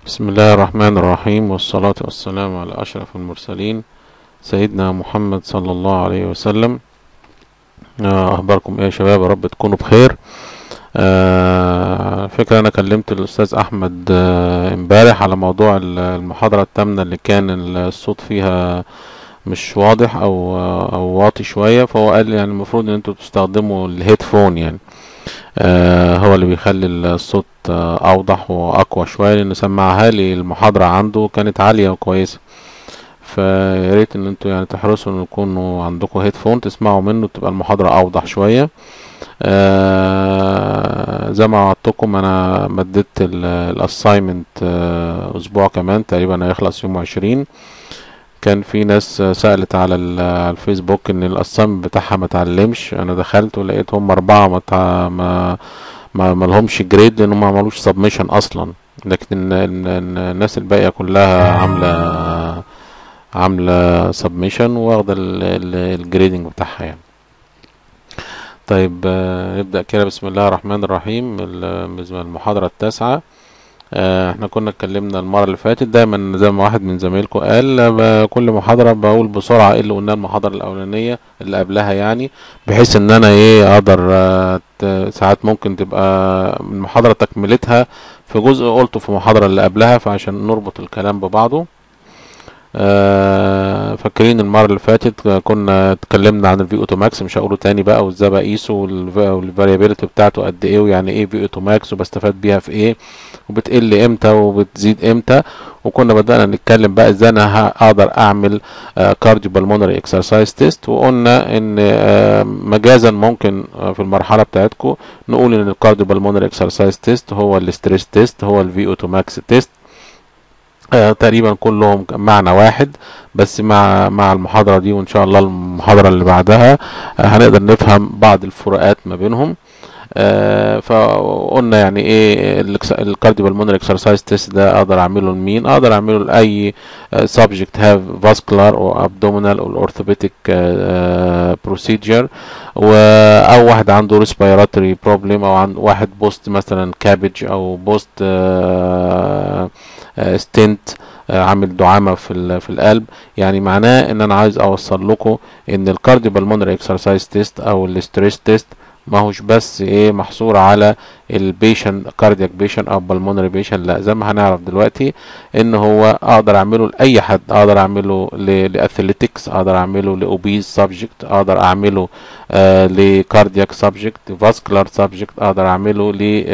بسم الله الرحمن الرحيم والصلاة والسلام على أشرف المرسلين سيدنا محمد صلى الله عليه وسلم آه، أخباركم إيه يا شباب يا رب تكونوا بخير آه، فكرة أنا كلمت الأستاذ أحمد آه، امبارح على موضوع ال- المحاضرة التامنة اللي كان الصوت فيها مش واضح أو أو واطي شوية فهو قال لي يعني المفروض إن انتوا تستخدموا الهيدفون يعني آه، هو اللي بيخلي الصوت آه، أوضح وأقوى شوية لأن سمعها لي المحاضرة عنده كانت عالية وكويسة فياريت إن انتوا يعني تحرصوا إن يكونوا عندكم هيدفون تسمعوا منه تبقى المحاضرة أوضح شوية آه، زي ما وعدتكم أنا مددت الأسايمنت أسبوع كمان تقريبا هيخلص يوم عشرين كان في ناس سألت على ال- على الفيسبوك ان الاسايمنت بتاعها ما اتعلمش انا دخلت ولقيت هم اربعة ما تع- ما ما ما لهمش جريد لانهم ما عملوش سبمشن اصلا لكن ال- ال- الناس الباقية كلها عاملة عاملة سبمشن واخدة الجريدنج بتاعها يعني طيب آه، نبدأ كده بسم الله الرحمن الرحيم ال- بالنسبة للمحاضرة التاسعة آه، احنا كنا اتكلمنا المرة اللي فاتت دايما زي ما واحد من زمايلكم قال آه، ب- كل محاضرة بقول بسرعة ايه اللي قلناه المحاضرة الأولانية اللي قبلها يعني بحيث ان انا ايه اقدر آه، ت- ساعات ممكن تبقى المحاضرة تكملتها في جزء قلته في المحاضرة اللي قبلها فعشان نربط الكلام ببعضه آه، فاكرين المرة اللي فاتت آه، كنا اتكلمنا عن الفي اوتو ماكس مش هقوله تاني بقى وازاي بقيسه والفاريابيلتي بتاعته قد ايه ويعني ايه في اوتو ماكس وبستفاد بيها في ايه وبتقل امتى وبتزيد امتى وكنا بدأنا نتكلم بقى ازاي انا ه- اقدر اعمل كارديو بالمونري اكسرسايز تيست وقلنا ان آه، مجازا ممكن آه، في المرحلة بتاعتكم نقول ان الكارديو بالمونري اكسرسايز تيست هو الاستريس تيست هو الفي اوتو ماكس تيست آه، تقريبا كلهم معنى واحد بس مع مع المحاضرة دي وإن شاء الله المحاضرة اللي بعدها آه، هنقدر نفهم بعض الفروقات ما بينهم آه، فقلنا يعني ايه الكارديو بالمونري اكسرسايز تيست ده اقدر اعمله لمين اقدر اعمله لاي سبجكت هاف فاسكولار او ابدومينال او اورثوبيتيك بروسيجر او واحد عنده ريسبيراتوري بروبلم او عند واحد بوست مثلا كابج او بوست ستنت عامل دعامه في ال- في القلب يعني معناه ان انا عايز اوصل لكم ان الكارديو بالمونري اكسرسايز تيست او الاستريس تيست ما هوش بس ايه محصور على البيشن كاردياك بيشن او بالمونري بيشن لا زي ما هنعرف دلوقتي ان هو اقدر اعمله لاي حد اقدر اعمله لاثليتكس اقدر اعمله لاوبيز سبجكت اقدر اعمله آه لكاردياك سبجكت فاسكولار سبجكت اقدر اعمله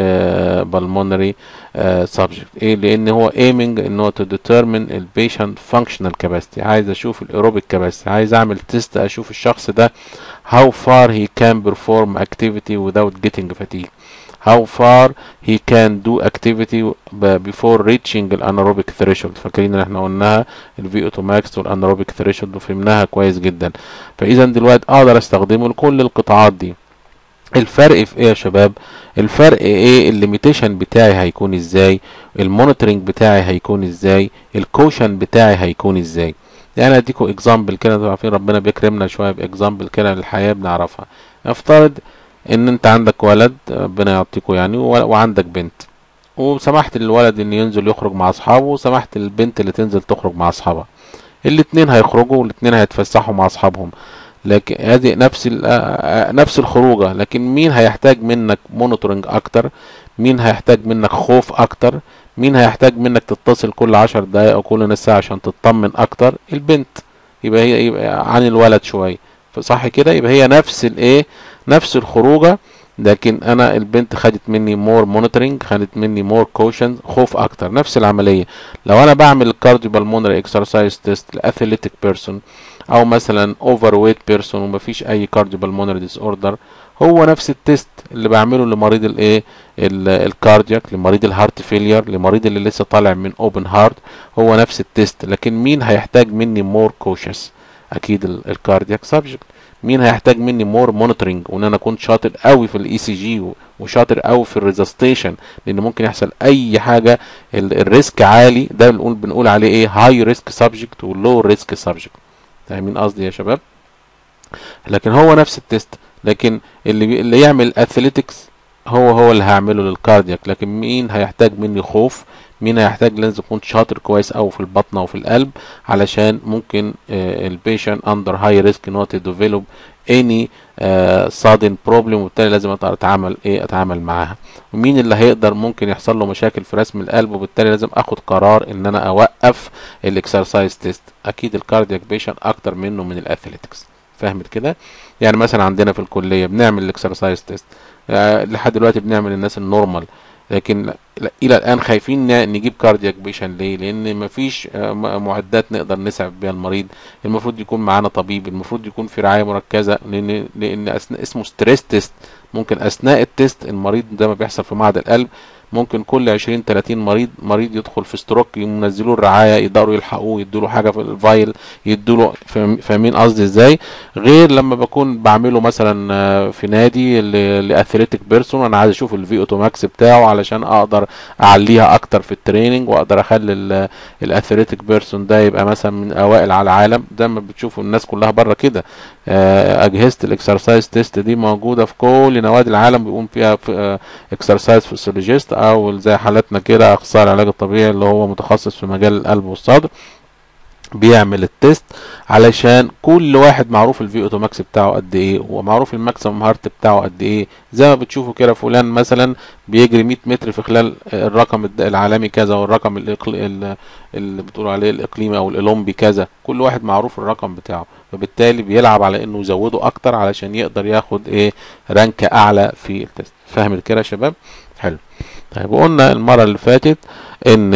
لبالمونري سبجكت ايه لان هو ايمنج ان هو تو ديترمين البيشنت فانكشنال كاباسيتي عايز اشوف الايروبيك كاباسيتي عايز اعمل تيست اشوف الشخص ده how far he can perform activity without getting fatigue how far he can do activity b- before reaching الاناerobic threshold فاكرين ان احنا قلناها الفي اوتو ماكس والاناerobic threshold وفهمناها كويس جدا فاذا دلوقتي اقدر استخدمه لكل القطاعات دي الفرق في ايه يا شباب الفرق ايه الليميتيشن بتاعي هيكون ازاي المونيتورنج بتاعي هيكون ازاي الكوشن بتاعي هيكون ازاي يعني اديكم اكزامبل كده انتوا عارفين ربنا بيكرمنا شويه باكزامبل كده للحياه بنعرفها افترض ان انت عندك ولد ربنا يعطيكوا يعني و- وعندك بنت وسمحت للولد ان ينزل يخرج مع اصحابه وسمحت للبنت اللي تنزل تخرج مع اصحابها الاتنين هيخرجوا والاتنين هيتفسحوا مع اصحابهم لكن هذه نفس ال- آه، آه، نفس الخروجه لكن مين هيحتاج منك مونيتورنج اكتر مين هيحتاج منك خوف اكتر مين هيحتاج منك تتصل كل عشر دقايق او كل نص ساعه عشان تطمن اكتر البنت يبقى هي يبقى عن الولد شويه فصح كده يبقى هي نفس الايه نفس الخروجه لكن انا البنت خدت مني مور مونيتورنج خدت مني مور كوشن خوف اكتر نفس العمليه لو انا بعمل الكارديو بالمونري اكسرسايز تيست لاثليتيك بيرسون او مثلا اوفر ويت بيرسون ومفيش اي كارديو بالمونري ديس اوردر هو نفس التيست اللي بعمله لمريض الايه ال- الكاردياك لمريض الهارت فيلير لمريض اللي لسه طالع من اوبن هارت هو نفس التيست لكن مين هيحتاج مني مور كوشس اكيد ال- الكاردياك سبجكت مين هيحتاج مني مور مونيتورنج وان انا اكون شاطر قوي في الاي سي جي وشاطر قوي في الريزستيشن لان ممكن يحصل اي حاجه ال- الريسك عالي ده بنقول بنقول عليه ايه هاي ريسك سبجكت ولو ريسك سبجكت فاهمين قصدي يا شباب لكن هو نفس التيست لكن اللي بي... اللي يعمل اثليتكس هو هو اللي هعمله للكاردياك لكن مين هيحتاج مني خوف مين هيحتاج لازم يكون شاطر كويس قوي في البطنه وفي القلب علشان ممكن البيشنت اندر هاي ريسك ان هو تديفلوب اني sudden بروبلم وبالتالي لازم اتعامل ايه اتعامل معاها ومين اللي هيقدر ممكن يحصل له مشاكل في رسم القلب وبالتالي لازم اخد قرار ان انا اوقف الاكسرسايز تيست اكيد الكاردياك بيشنت اكتر منه من الاثليتكس فهمت كده يعني مثلا عندنا في الكليه بنعمل الاكسرسايز تيست آه لحد دلوقتي بنعمل الناس النورمال لكن الى الان خايفين نجيب كاردياك بيشن ليه لان مفيش معدات نقدر نسعف بيها المريض المفروض يكون معانا طبيب المفروض يكون في رعايه مركزه لان لان أثناء اسمه ستريس تيست ممكن اثناء التيست المريض زي ما بيحصل في معهد القلب ممكن كل 20 30 مريض مريض يدخل في ستروك ينزلوا الرعايه يقدروا يلحقوه يدوا له حاجه في الفايل يدوا له فاهمين قصدي ازاي غير لما بكون بعمله مثلا في نادي لاثليتيك بيرسون انا عايز اشوف الفي اوتو ماكس بتاعه علشان اقدر اعليها اكتر في التريننج واقدر اخلي الاثليتيك بيرسون ده يبقى مثلا من اوائل على العالم زي ما بتشوفوا الناس كلها بره كده اجهزه الاكسرسايز تيست دي موجوده في كل نوادي العالم بيقوم فيها في اكسرسايز فيسيولوجيست او زي حالتنا كده اخصائي العلاج الطبيعي اللي هو متخصص في مجال القلب والصدر بيعمل التيست علشان كل واحد معروف الفي اوتو ماكس بتاعه قد ايه ومعروف الماكسيمم هارت بتاعه قد ايه زي ما بتشوفوا كده فلان مثلا بيجري 100 متر في خلال الرقم العالمي كذا والرقم اللي بتقولوا عليه الاقليمي او الاولمبي كذا كل واحد معروف الرقم بتاعه فبالتالي بيلعب على انه يزوده اكتر علشان يقدر ياخد ايه رانك اعلى في التيست فاهم كده يا شباب حلو طيب وقلنا المره اللي فاتت ان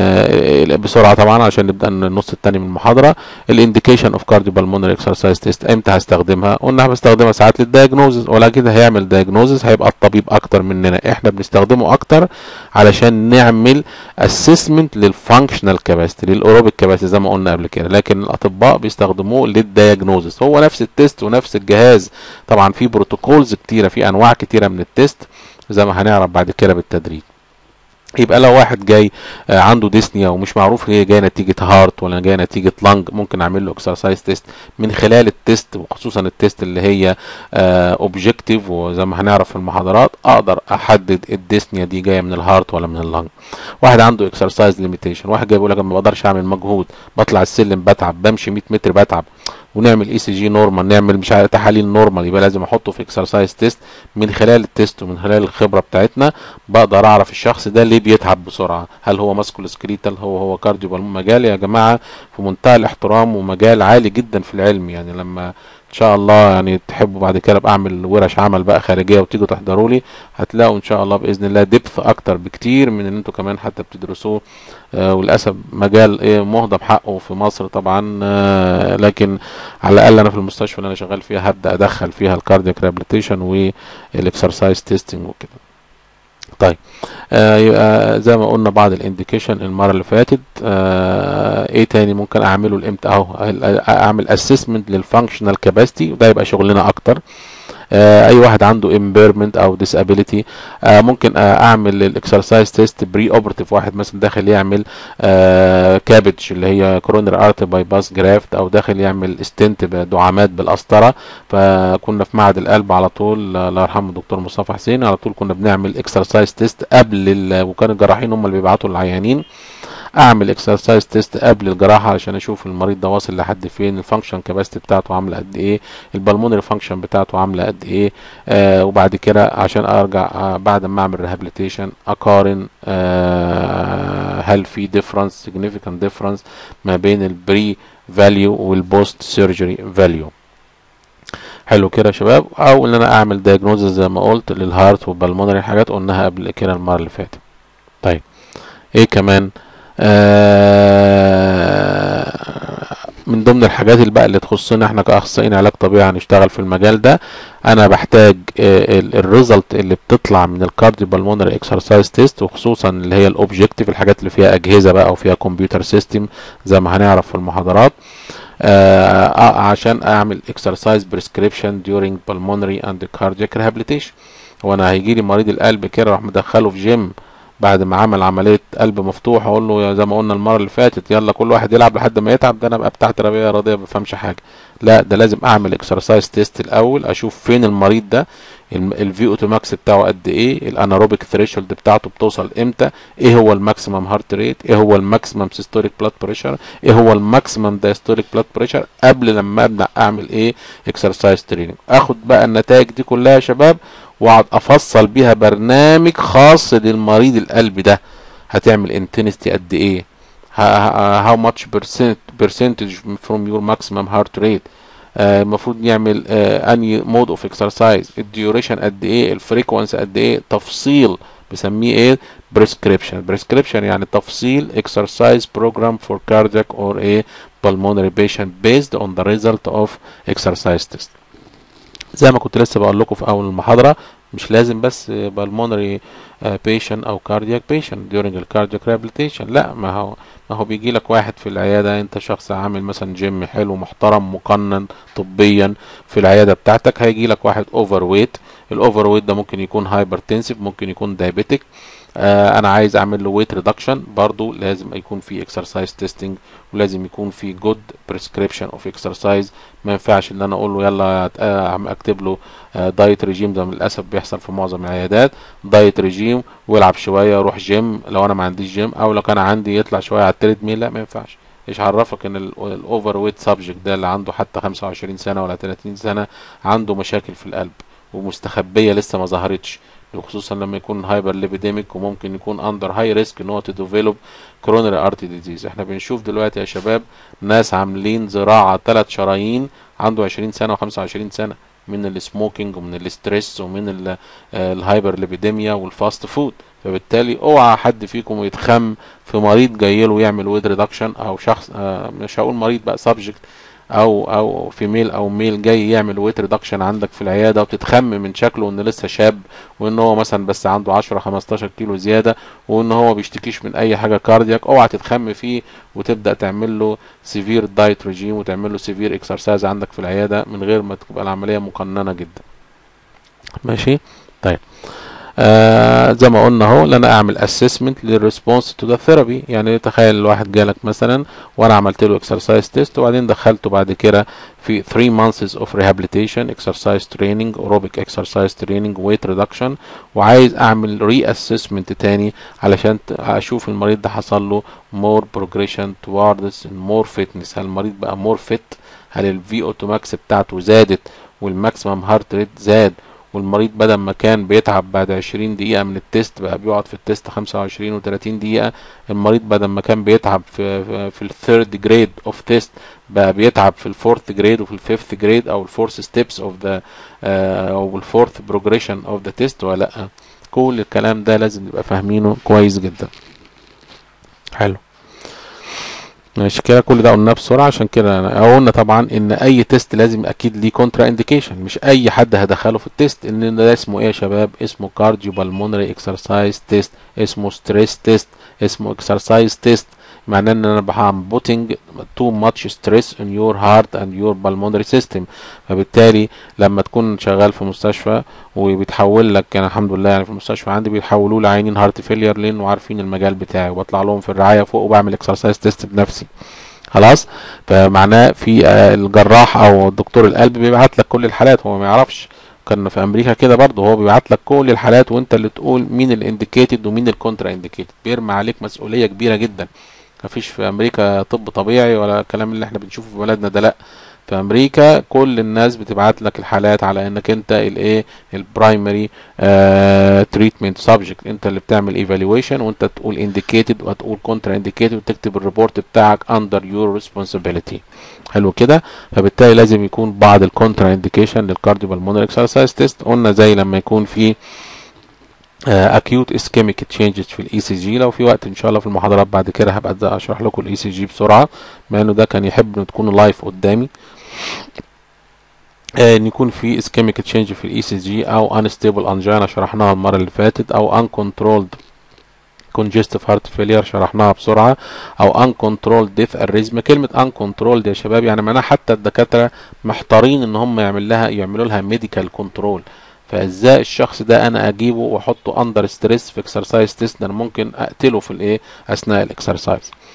بسرعه طبعا عشان نبدا النص الثاني من المحاضره الانديكيشن اوف كارديو بالمونري اكسرسايز تيست امتى هستخدمها قلنا بستخدمها ساعات للدايجنوزز ولكن هيعمل دايجنوزز هيبقى الطبيب اكتر مننا احنا بنستخدمه اكتر علشان نعمل اسسمنت للفانكشنال كاباسيتي للاوروبيك كاباسيتي زي ما قلنا قبل كده لكن الاطباء بيستخدموه للدايجنوزز هو نفس التيست ونفس الجهاز طبعا في بروتوكولز كتيره في انواع كتيره من التيست زي ما هنعرف بعد كده بالتدريج يبقى لو واحد جاي عنده ديسنيا ومش معروف هي جايه نتيجه هارت ولا جايه نتيجه لنج ممكن اعمل له اكسرسايز تيست من خلال التيست وخصوصا التيست اللي هي اوبجكتيف وزي ما هنعرف في المحاضرات اقدر احدد الديسنيا دي جايه من الهارت ولا من اللنج واحد عنده اكسرسايز ليميتيشن واحد جاي بيقول لك ما بقدرش اعمل مجهود بطلع السلم بتعب بمشي 100 متر بتعب ونعمل اي سي جي نورمال نعمل مش عارف تحاليل نورمال يبقى لازم احطه في اكسرسايز تيست من خلال التيست ومن خلال الخبره بتاعتنا بقدر اعرف الشخص ده ليه بيتعب بسرعه هل هو ماسكول سكريتال هو هو كارديو مجال يا جماعه في منتهى الاحترام ومجال عالي جدا في العلم يعني لما ان شاء الله يعني تحبوا بعد كده ابقى اعمل ورش عمل بقى خارجيه وتيجوا تحضروا لي هتلاقوا ان شاء الله باذن الله دبث اكتر بكتير من ان انتوا كمان حتى بتدرسوه آه وللاسف مجال ايه مهضم حقه في مصر طبعا آه لكن على الاقل انا في المستشفى اللي انا شغال فيها هبدا ادخل فيها الكاردياك ريابليتيشن والاكسرسايز تيستنج وكده طيب آه يبقى زي ما قلنا بعض الانديكيشن المره اللي فاتت آه ايه تاني ممكن اعمله الامتى اهو اعمل اسسمنت للفانكشنال كاباسيتي وده يبقى شغلنا اكتر آه اي واحد عنده امبيرمنت او ديسابيليتي آه ممكن آه اعمل الاكسرسايز تيست بري اوبرتيف واحد مثلا داخل يعمل آه كابج اللي هي كورونر ارت باي باس جرافت او داخل يعمل استنت بدعامات بالقسطره فكنا في معهد القلب على طول الله يرحمه الدكتور مصطفى حسين على طول كنا بنعمل اكسرسايز تيست قبل وكان الجراحين هم اللي بيبعتوا العيانين اعمل اكسرسايز تيست قبل الجراحه علشان اشوف المريض ده واصل لحد فين الفانكشن كاباسيتي بتاعته عامله قد ايه البلمونري فانكشن بتاعته عامله قد ايه آه وبعد كده عشان ارجع آه بعد ما اعمل ريهابيليتيشن اقارن آه هل في ديفرنس سيجنيفيكانت ديفرنس ما بين البري فاليو والبوست سيرجري فاليو حلو كده يا شباب او ان انا اعمل دايجنوزز زي ما قلت للهارت والبلمونري حاجات قلناها قبل كده المره اللي فاتت طيب ايه كمان آه من ضمن الحاجات اللي بقى اللي تخصنا احنا كاخصائيين علاج طبيعي هنشتغل في المجال ده انا بحتاج الريزلت اللي بتطلع من الكارديو بالمونري اكسرسايز تيست وخصوصا اللي هي الاوبجكتيف الحاجات اللي فيها اجهزه بقى وفيها كمبيوتر سيستم زي ما هنعرف في المحاضرات آه عشان اعمل اكسرسايز بريسكريبشن during pulmonary and cardiac rehabilitation وانا هيجي لي مريض القلب كده راح مدخله في جيم بعد ما عمل عمليه قلب مفتوح اقول له زي ما قلنا المره اللي فاتت يلا كل واحد يلعب لحد ما يتعب ده انا ابقى بتاع تربيه رياضيه ما بفهمش حاجه لا ده لازم اعمل اكسرسايز تيست الاول اشوف فين المريض ده الفي اوتوماكس بتاعه قد ايه الاناروبيك ثريشولد بتاعته بتوصل امتى ايه هو الماكسيمم هارت ريت ايه هو الماكسيمم سيستوليك بلاد بريشر ايه هو الماكسيمم دايستوليك بلاد بريشر قبل لما ابدا اعمل ايه اكسرسايز تريننج اخد بقى النتائج دي كلها يا شباب واقعد افصل بيها برنامج خاص للمريض القلب ده هتعمل انتنستي قد ايه how much percent percentage from your maximum heart rate المفروض نعمل اني مود اوف اكسرسايز الديوريشن قد ايه الفريكونسي قد ايه تفصيل بسميه ايه بريسكريبشن بريسكريبشن يعني تفصيل exercise program for cardiac or a pulmonary patient based on the result of exercise test زي ما كنت لسه بقول لكم في اول المحاضره مش لازم بس pulmonary patient او cardiac patient during the cardiac rehabilitation لا ما هو ما هو بيجي لك واحد في العياده انت شخص عامل مثلا جيم حلو محترم مقنن طبيا في العياده بتاعتك هيجي لك واحد اوفر ويت الاوفر ويت ده ممكن يكون هايبرتنسيف ممكن يكون دايابيتك آه انا عايز اعمل له ويت ريدكشن برضو لازم يكون في اكسرسايز تيستنج ولازم يكون في جود بريسكريبشن اوف اكسرسايز ما ينفعش ان انا اقول له يلا اكتب له دايت ريجيم ده للاسف بيحصل في معظم العيادات دايت ريجيم ويلعب شويه يروح جيم لو انا ما عنديش جيم او لو كان عندي يطلع شويه على التريد ميل لا ما ينفعش ايش عرفك ان الاوفر ويت سبجكت ده اللي عنده حتى 25 سنه ولا 30 سنه عنده مشاكل في القلب ومستخبيه لسه ما ظهرتش وخصوصا لما يكون هايبر ليبيديميك وممكن يكون اندر هاي ريسك ان هو تديفلوب كورونري ارتي ديزيز احنا بنشوف دلوقتي يا شباب ناس عاملين زراعه ثلاث شرايين عنده 20 سنه و25 سنه من السموكينج ومن الاسترس ومن الهايبر ليبيديميا والفاست فود فبالتالي اوعى حد فيكم يتخم في مريض جاي له يعمل ويد ريدكشن او شخص آه مش هقول مريض بقى سبجكت او او فيميل او ميل جاي يعمل ويت ريدكشن عندك في العياده وتتخم من شكله انه لسه شاب وان هو مثلا بس عنده 10 15 كيلو زياده وان هو بيشتكيش من اي حاجه كاردياك اوعى تتخم فيه وتبدا تعمل له سيفير دايت ريجيم وتعمل له سيفير اكسرسايز عندك في العياده من غير ما تبقى العمليه مقننه جدا ماشي طيب آه زي ما قلنا اهو انا اعمل اسسمنت للريسبونس تو ذا ثيرابي يعني تخيل الواحد جالك مثلا وانا عملت له اكسرسايز تيست وبعدين دخلته بعد كده في 3 months of rehabilitation exercise training aerobic exercise training weight reduction وعايز اعمل ري اسسمنت تاني علشان اشوف المريض ده حصل له more progression towards more fitness هل المريض بقى more fit هل الفي اوتوماكس بتاعته زادت والماكسيمم هارت ريت زاد والمريض بدل ما كان بيتعب بعد 20 دقيقة من التيست بقى بيقعد في التيست 25 و30 دقيقة المريض بدل ما كان بيتعب في في الثيرد جريد اوف تيست بقى بيتعب في الفورث جريد وفي الفيفث جريد او الفورث ستيبس اوف ذا او الفورث بروجريشن اوف ذا تيست ولا لا كل الكلام ده لازم نبقى فاهمينه كويس جدا حلو ماشي كده كل ده قلناه بسرعه عشان كده قلنا طبعا ان اي تيست لازم اكيد ليه كونترا انديكيشن مش اي حد هدخله في التيست ان ده اسمه ايه يا شباب اسمه كارديو بالمونري اكسرسايز تيست اسمه ستريس تيست اسمه اكسرسايز تيست معناه ان انا بحام putting too much stress on your heart and your pulmonary system فبالتالي لما تكون شغال في مستشفى وبيتحول لك انا الحمد لله يعني في المستشفى عندي بيحولوا لي عيانين هارت فيلير لانه عارفين المجال بتاعي وبطلع لهم في الرعايه فوق وبعمل اكسرسايز تيست بنفسي خلاص فمعناه في الجراح او دكتور القلب بيبعت لك كل الحالات هو ما يعرفش كان في امريكا كده برضه هو بيبعت لك كل الحالات وانت اللي تقول مين الانديكيتد ومين الكونترا انديكيتد بيرمي عليك مسؤوليه كبيره جدا مفيش في امريكا طب طبيعي ولا الكلام اللي احنا بنشوفه في بلدنا ده لا في امريكا كل الناس بتبعت لك الحالات على انك انت الايه البرايمري تريتمنت سبجكت انت اللي بتعمل ايفالويشن وانت تقول انديكيتد وتقول كونترا انديكيتد وتكتب الريبورت بتاعك اندر يور ريسبونسبيلتي حلو كده فبالتالي لازم يكون بعض الكونترا انديكيشن للكارديو بالمونري اكسرسايز تيست قلنا زي لما يكون في اكيوت اسكيميك تشينجز في الاي سي جي لو في وقت ان شاء الله في المحاضرات بعد كده هبقى اشرح لكم الاي سي جي بسرعه بما انه ده كان يحب ان تكونوا لايف قدامي آه ان يكون في اسكيميك تشينج في الاي سي جي او انستيبل انجينا شرحناها المره اللي فاتت او انكنترولد congestive heart failure شرحناها بسرعه او uncontrolled death arrhythmia كلمه uncontrolled يا شباب يعني معناها حتى الدكاتره محتارين ان هم يعمل لها يعملوا لها ميديكال كنترول فازاي الشخص ده انا اجيبه واحطه اندر ستريس في اكسرسايز تيست انا ممكن اقتله في الايه اثناء الاكسرسايز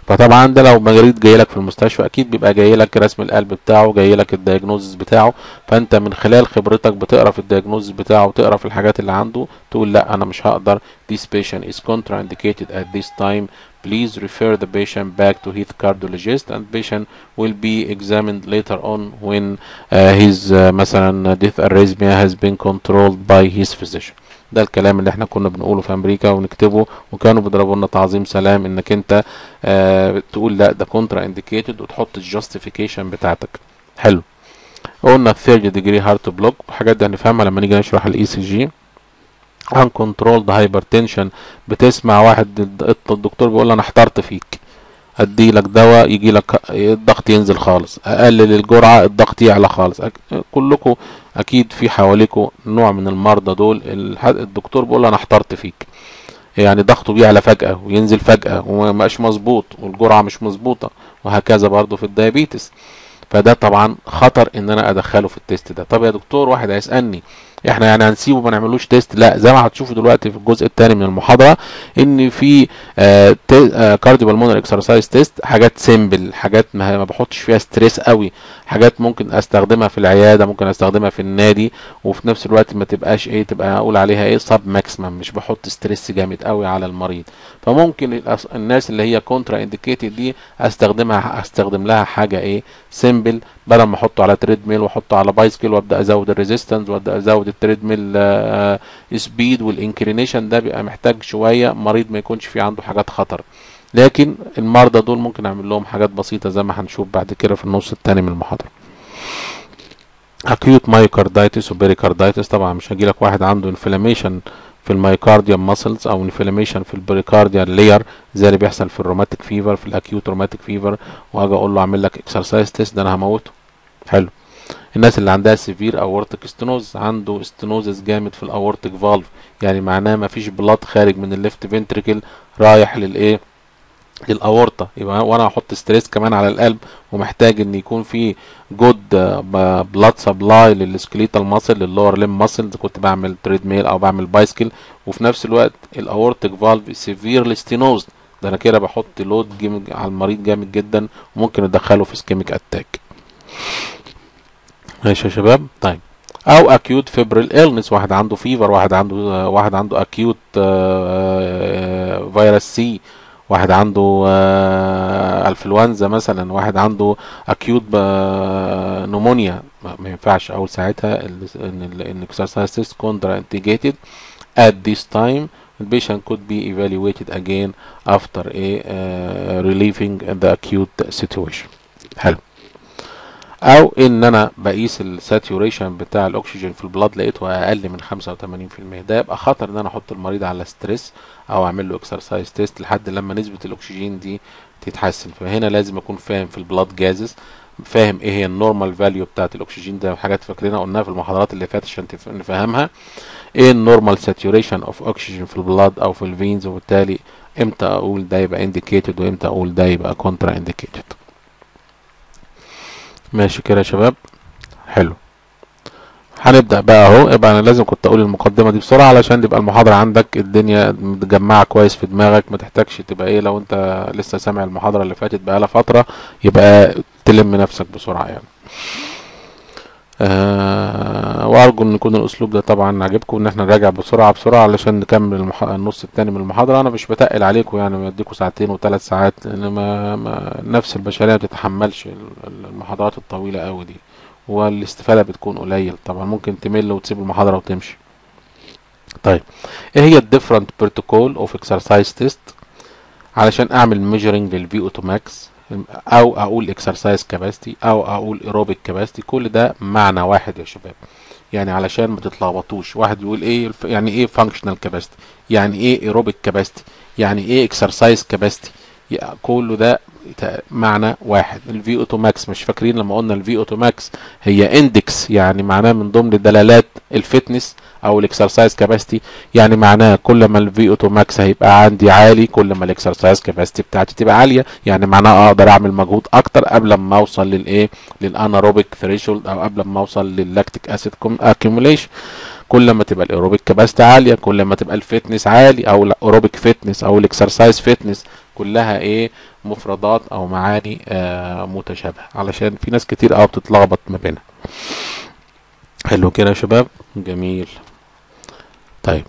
فطبعا ده لو مريض جاي لك في المستشفى اكيد بيبقى جاي لك رسم القلب بتاعه جاي لك الدايجنوزس بتاعه فانت من خلال خبرتك بتقرا في الدايجنوزس بتاعه وتقرا في الحاجات اللي عنده تقول لا انا مش هقدر this patient is contraindicated at this time please refer the patient back to his cardiologist and patient will be examined later on when uh, his uh, مثلا death arrhythmia has been controlled by his physician ده الكلام اللي احنا كنا بنقوله في امريكا ونكتبه وكانوا بيضربوا لنا تعظيم سلام انك انت اه تقول لا ده كونترا انديكيتد وتحط الجاستيفيكيشن بتاعتك حلو قلنا الثيرد ديجري هارت بلوك الحاجات دي هنفهمها لما نيجي نشرح الاي سي جي عن كنترول هايبرتنشن بتسمع واحد الدكتور بيقول انا احترت فيك ادي لك دواء يجي لك الضغط ينزل خالص اقلل الجرعه الضغط يعلى خالص كلكم اكيد في حواليكم نوع من المرضى دول الدكتور بيقول انا احترت فيك يعني ضغطه بيعلى فجاه وينزل فجاه ومبقاش مظبوط والجرعه مش مظبوطه وهكذا برضه في الديابيتس فده طبعا خطر ان انا ادخله في التيست ده طب يا دكتور واحد هيسالني احنا يعني هنسيبه ما نعملوش تيست لا زي ما هتشوفوا دلوقتي في الجزء الثاني من المحاضره ان في كارديو بالمونري اكسرسايز تيست حاجات سيمبل حاجات ما, ما بحطش فيها ستريس قوي حاجات ممكن استخدمها في العياده ممكن استخدمها في النادي وفي نفس الوقت ما تبقاش ايه تبقى اقول عليها ايه سب ماكسيمم مش بحط ستريس جامد قوي على المريض فممكن الناس اللي هي كونترا انديكيتد دي استخدمها استخدم لها حاجه ايه سيمبل بدل ما احطه على تريد ميل واحطه على بايسكل وابدا ازود الريزيستنس وابدا ازود التريد ميل آه سبيد والانكرينيشن ده بيبقى محتاج شويه مريض ما يكونش فيه عنده حاجات خطر لكن المرضى دول ممكن اعمل لهم حاجات بسيطه زي ما هنشوف بعد كده في النص الثاني من المحاضره acute myocarditis وبريكاردايتس طبعا مش هيجي لك واحد عنده انفلاميشن في المايكارديوم ماسلز او انفلاميشن في البريكارديال لاير زي اللي بيحصل في الروماتيك فيفر في الاكيوت روماتيك فيفر واجي اقول له اعمل لك اكسرسايز تيست ده انا هموته حلو الناس اللي عندها سيفير اورتيك ستينوز عنده ستينوزس جامد في الاورتيك فالف يعني معناه ما فيش بلاد خارج من الليفت فنتريكل رايح للايه للاورطه يبقى وانا هحط ستريس كمان على القلب ومحتاج ان يكون في جود بلاد سبلاي للسكليتال ماسل للور ليم ماسل كنت بعمل تريد ميل او بعمل بايسكل وفي نفس الوقت الاورتيك فالف سيفيرلي ستينوز ده انا كده بحط لود جامد على المريض جامد جدا وممكن ادخله في سكيميك اتاك ماشي يا شباب طيب او اكيوت فيبريل ايلنس واحد عنده فيفر واحد عنده واحد عنده اكيوت فيروس سي واحد عنده انفلونزا مثلا واحد عنده اكيوت نمونيا ما ينفعش اقول ساعتها ان الاكسرسايز تيست كونترا انتيجيتد at this time the patient could be evaluated again after a uh, relieving the acute situation حلو او ان انا بقيس الساتوريشن بتاع الاكسجين في البلاد لقيته اقل من 85% ده يبقى خطر ان انا احط المريض على ستريس او اعمل له اكسرسايز تيست لحد لما نسبه الاكسجين دي تتحسن فهنا لازم اكون فاهم في البلاد جازز فاهم ايه هي النورمال فاليو بتاعت الاكسجين ده حاجات فاكرينها قلناها في المحاضرات اللي فاتت عشان نفهمها ايه النورمال ساتوريشن اوف اوكسجين في البلاد او في الفينز وبالتالي امتى اقول ده يبقى انديكيتد وامتى اقول ده يبقى كونترا انديكيتد ماشي كده يا شباب حلو هنبدأ بقى اهو يبقى انا لازم كنت اقول المقدمة دي بسرعة علشان تبقى المحاضرة عندك الدنيا متجمعة كويس في دماغك ما تحتاجش تبقى ايه لو انت لسه سامع المحاضرة اللي فاتت بقالها فترة يبقى تلم نفسك بسرعة يعني آه وارجو ان يكون الاسلوب ده طبعا عجبكم ان احنا نراجع بسرعه بسرعه علشان نكمل المح... النص الثاني من المحاضره انا مش بتقل عليكم يعني بديكم ساعتين وثلاث ساعات لان ما... ما نفس البشريه ما بتتحملش المحاضرات الطويله قوي دي والاستفاده بتكون قليل طبعا ممكن تمل وتسيب المحاضره وتمشي طيب ايه هي الديفرنت بروتوكول اوف اكسرسايز تيست علشان اعمل ميجرنج للفي اوتو ماكس او اقول اكسرسايز كاباسيتي او اقول ايروبيك كاباسيتي كل ده معنى واحد يا شباب يعني علشان ما تتلخبطوش واحد يقول ايه يعني ايه فانكشنال كاباسيتي يعني ايه ايروبيك كاباسيتي يعني ايه اكسرسايز كاباسيتي كله ده معنى واحد الفي اوتو ماكس مش فاكرين لما قلنا الفي اوتو ماكس هي اندكس يعني معناه من ضمن دلالات الفتنس او الاكسرسايز كاباسيتي يعني معناه كل ما الفي اوتو ماكس هيبقى عندي عالي كل ما الاكسرسايز كاباسيتي بتاعتي تبقى عاليه يعني معناه اقدر اعمل مجهود اكتر قبل ما اوصل للايه للاناروبيك ثريشولد او قبل ما اوصل للاكتيك اسيد اكيوميليشن كل ما تبقى الايروبيك كاباسيتي عاليه كل ما تبقى الفتنس عالي او الايروبيك فتنس او الاكسرسايز فتنس كلها ايه مفردات او معاني آه متشابهه علشان في ناس كتير قوي بتتلخبط ما بينها حلو كده يا شباب جميل طيب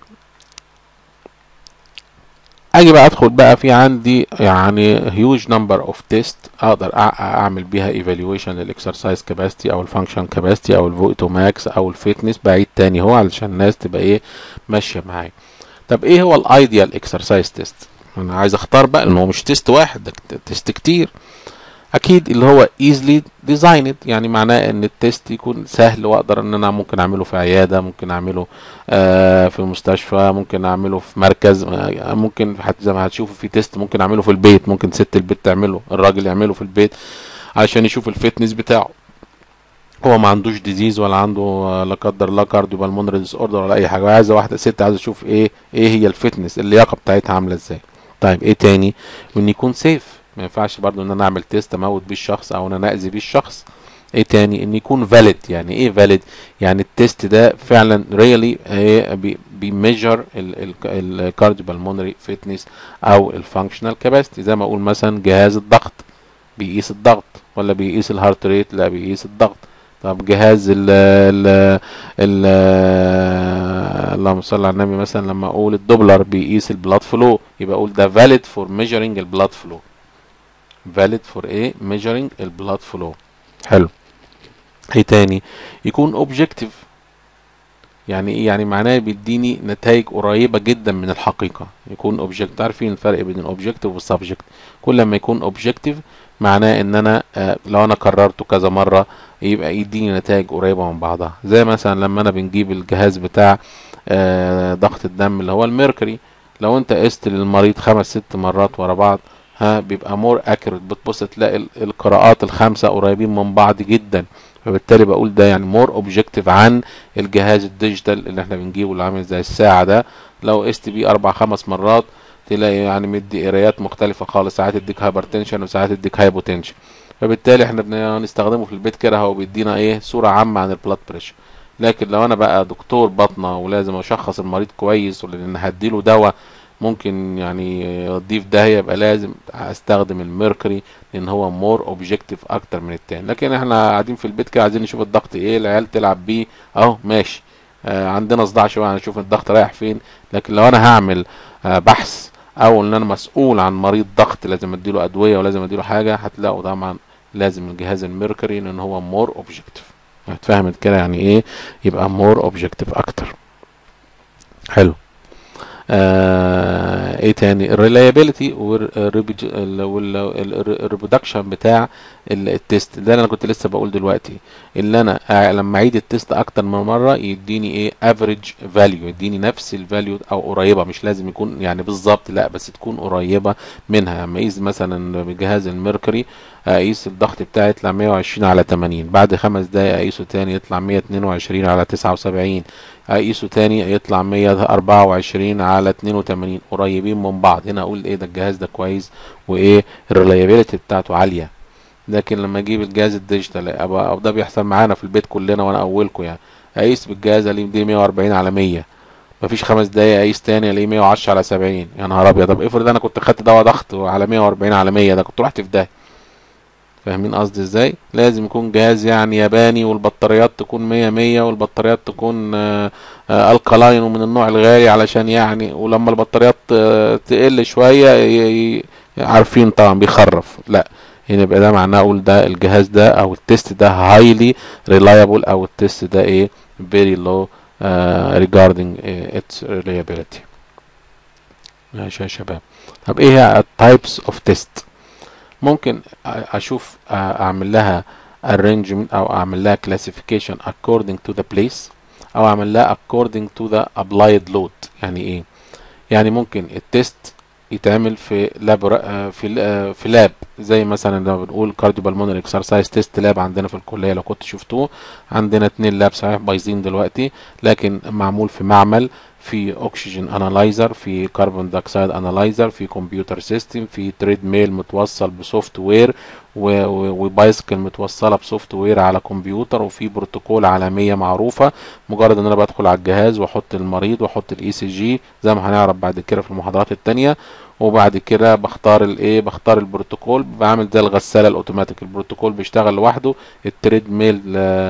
اجي بقى ادخل بقى في عندي يعني هيوج نمبر اوف تيست اقدر اعمل بيها ايفالويشن للاكسرسايز كاباسيتي او الفانكشن كاباسيتي او الفوتو ماكس او الفيتنس بعيد تاني هو علشان الناس تبقى ايه ماشيه معايا طب ايه هو الايديال اكسرسايز تيست انا عايز اختار بقى ان هو مش تيست واحد ده تيست كتير اكيد اللي هو easily designed يعني معناه ان التيست يكون سهل واقدر ان انا ممكن اعمله في عياده ممكن اعمله آه في مستشفى ممكن اعمله في مركز آه ممكن حتى زي ما هتشوفوا في تيست ممكن اعمله في البيت ممكن ست البيت تعمله الراجل يعمله في البيت عشان يشوف الفتنس بتاعه هو ما عندوش ديزيز ولا عنده آه لا قدر الله كارديو بالمونري ديس اوردر ولا اي حاجه عايزه واحده ست عايزه تشوف ايه ايه هي الفتنس اللياقه بتاعتها عامله ازاي طيب ايه تاني وان يكون سيف ما ينفعش برضو ان انا اعمل تيست اموت بيه الشخص او ان انا اذي بيه الشخص ايه تاني ان يكون فاليد يعني ايه فاليد يعني التيست ده فعلا ريلي بيميجر الكارديو بالمونري فيتنس او الفانكشنال كاباسيتي زي ما اقول مثلا جهاز الضغط بيقيس الضغط ولا بيقيس الهارت ريت لا بيقيس الضغط طب جهاز ال ال ال اللهم صل على النبي مثلا لما اقول الدوبلر بيقيس البلاد فلو يبقى اقول ده valid for measuring البلاد فلو valid for ايه measuring البلاد فلو حلو ايه تاني يكون objective يعني ايه يعني معناه بيديني نتائج قريبة جدا من الحقيقة يكون objective عارفين الفرق بين الاوبجكتيف والسبجكت كل ما يكون objective معناه ان انا آه لو انا كررته كذا مرة يبقى يديني نتائج قريبة من بعضها زي مثلا لما انا بنجيب الجهاز بتاع آه ضغط الدم اللي هو الميركوري لو انت قست للمريض خمس ست مرات ورا بعض ها بيبقى مور اكيوريت بتبص تلاقي القراءات الخمسه قريبين من بعض جدا فبالتالي بقول ده يعني مور اوبجكتيف عن الجهاز الديجيتال اللي احنا بنجيبه اللي عامل زي الساعه ده لو قست بيه اربع خمس مرات تلاقي يعني مدي قرايات مختلفه خالص ساعات يديك هايبرتنشن وساعات يديك هايبوتنشن فبالتالي احنا بنستخدمه في البيت كده هو بيدينا ايه صوره عامه عن البلاد بريشر لكن لو انا بقى دكتور باطنه ولازم اشخص المريض كويس ولان هديله دواء ممكن يعني يضيف داهية يبقى لازم استخدم الميركوري لان هو مور اوبجكتيف اكتر من التاني لكن احنا قاعدين في البيت كده عايزين نشوف الضغط ايه العيال تلعب بيه اهو ماشي آه عندنا صداع شويه هنشوف الضغط رايح فين لكن لو انا هعمل آه بحث او ان انا مسؤول عن مريض ضغط لازم اديله ادويه ولازم اديله حاجه هتلاقوا طبعا لازم الجهاز الميركوري لان هو مور اوبجكتيف اتفهمت كده يعني ايه يبقى مور اوبجكتيف اكتر حلو آه ايه تاني الريلايابيلتي والريبرودكشن بتاع التيست ده اللي انا كنت لسه بقول دلوقتي اللي انا لما اعيد التيست اكتر من مره يديني ايه افريج فاليو يديني نفس الفاليو او قريبه مش لازم يكون يعني بالظبط لا بس تكون قريبه منها لما اقيس مثلا بجهاز الميركوري اقيس الضغط بتاعي يطلع 120 على 80 بعد خمس دقايق اقيسه تاني يطلع 122 على 79 اقيسه تاني يطلع 124 على 82 قريبين من بعض هنا اقول ايه ده الجهاز ده كويس وايه الريلايبيليتي بتاعته عاليه لكن لما اجيب الجهاز الديجيتال او ده بيحصل معانا في البيت كلنا وانا اولكم يعني اقيس بالجهاز الاقيه دي 140 على 100 مفيش خمس دقايق اقيس تاني الاقيه 110 على 70 يا نهار ابيض طب افرض انا كنت خدت دواء ضغط على 140 على 100 ده كنت رحت في ده فاهمين قصدي ازاي لازم يكون جهاز يعني ياباني والبطاريات تكون مية مية والبطاريات تكون آآ آآ الكلاين ومن النوع الغالي علشان يعني ولما البطاريات تقل شوية عارفين طبعا بيخرف لا هنا يبقى ده معناه اقول ده الجهاز ده او التست ده هايلي ريلايبل او التست ده ايه very low uh, regarding uh, its reliability ماشي يا شباب طب ايه هي types of test ممكن اشوف اعمل لها arrangement او اعمل لها classification according to the place او اعمل لها according to the applied load يعني ايه يعني ممكن التست يتعمل في لاب في في لاب زي مثلا لما بنقول كارديو بالمونري اكسرسايز تيست لاب عندنا في الكليه لو كنت شفتوه عندنا اتنين لاب صحيح بايظين دلوقتي لكن معمول في معمل في اوكسجين انالايزر في كربون دايوكسيد انالايزر في كمبيوتر سيستم في تريد ميل متوصل بسوفت وير وبايسكل متوصله بسوفت وير على كمبيوتر وفي بروتوكول عالميه معروفه مجرد ان انا بدخل على الجهاز واحط المريض واحط الاي سي جي زي ما هنعرف بعد كده في المحاضرات التانية وبعد كده بختار الايه بختار البروتوكول بعمل زي الغساله الاوتوماتيك البروتوكول بيشتغل لوحده التريد ميل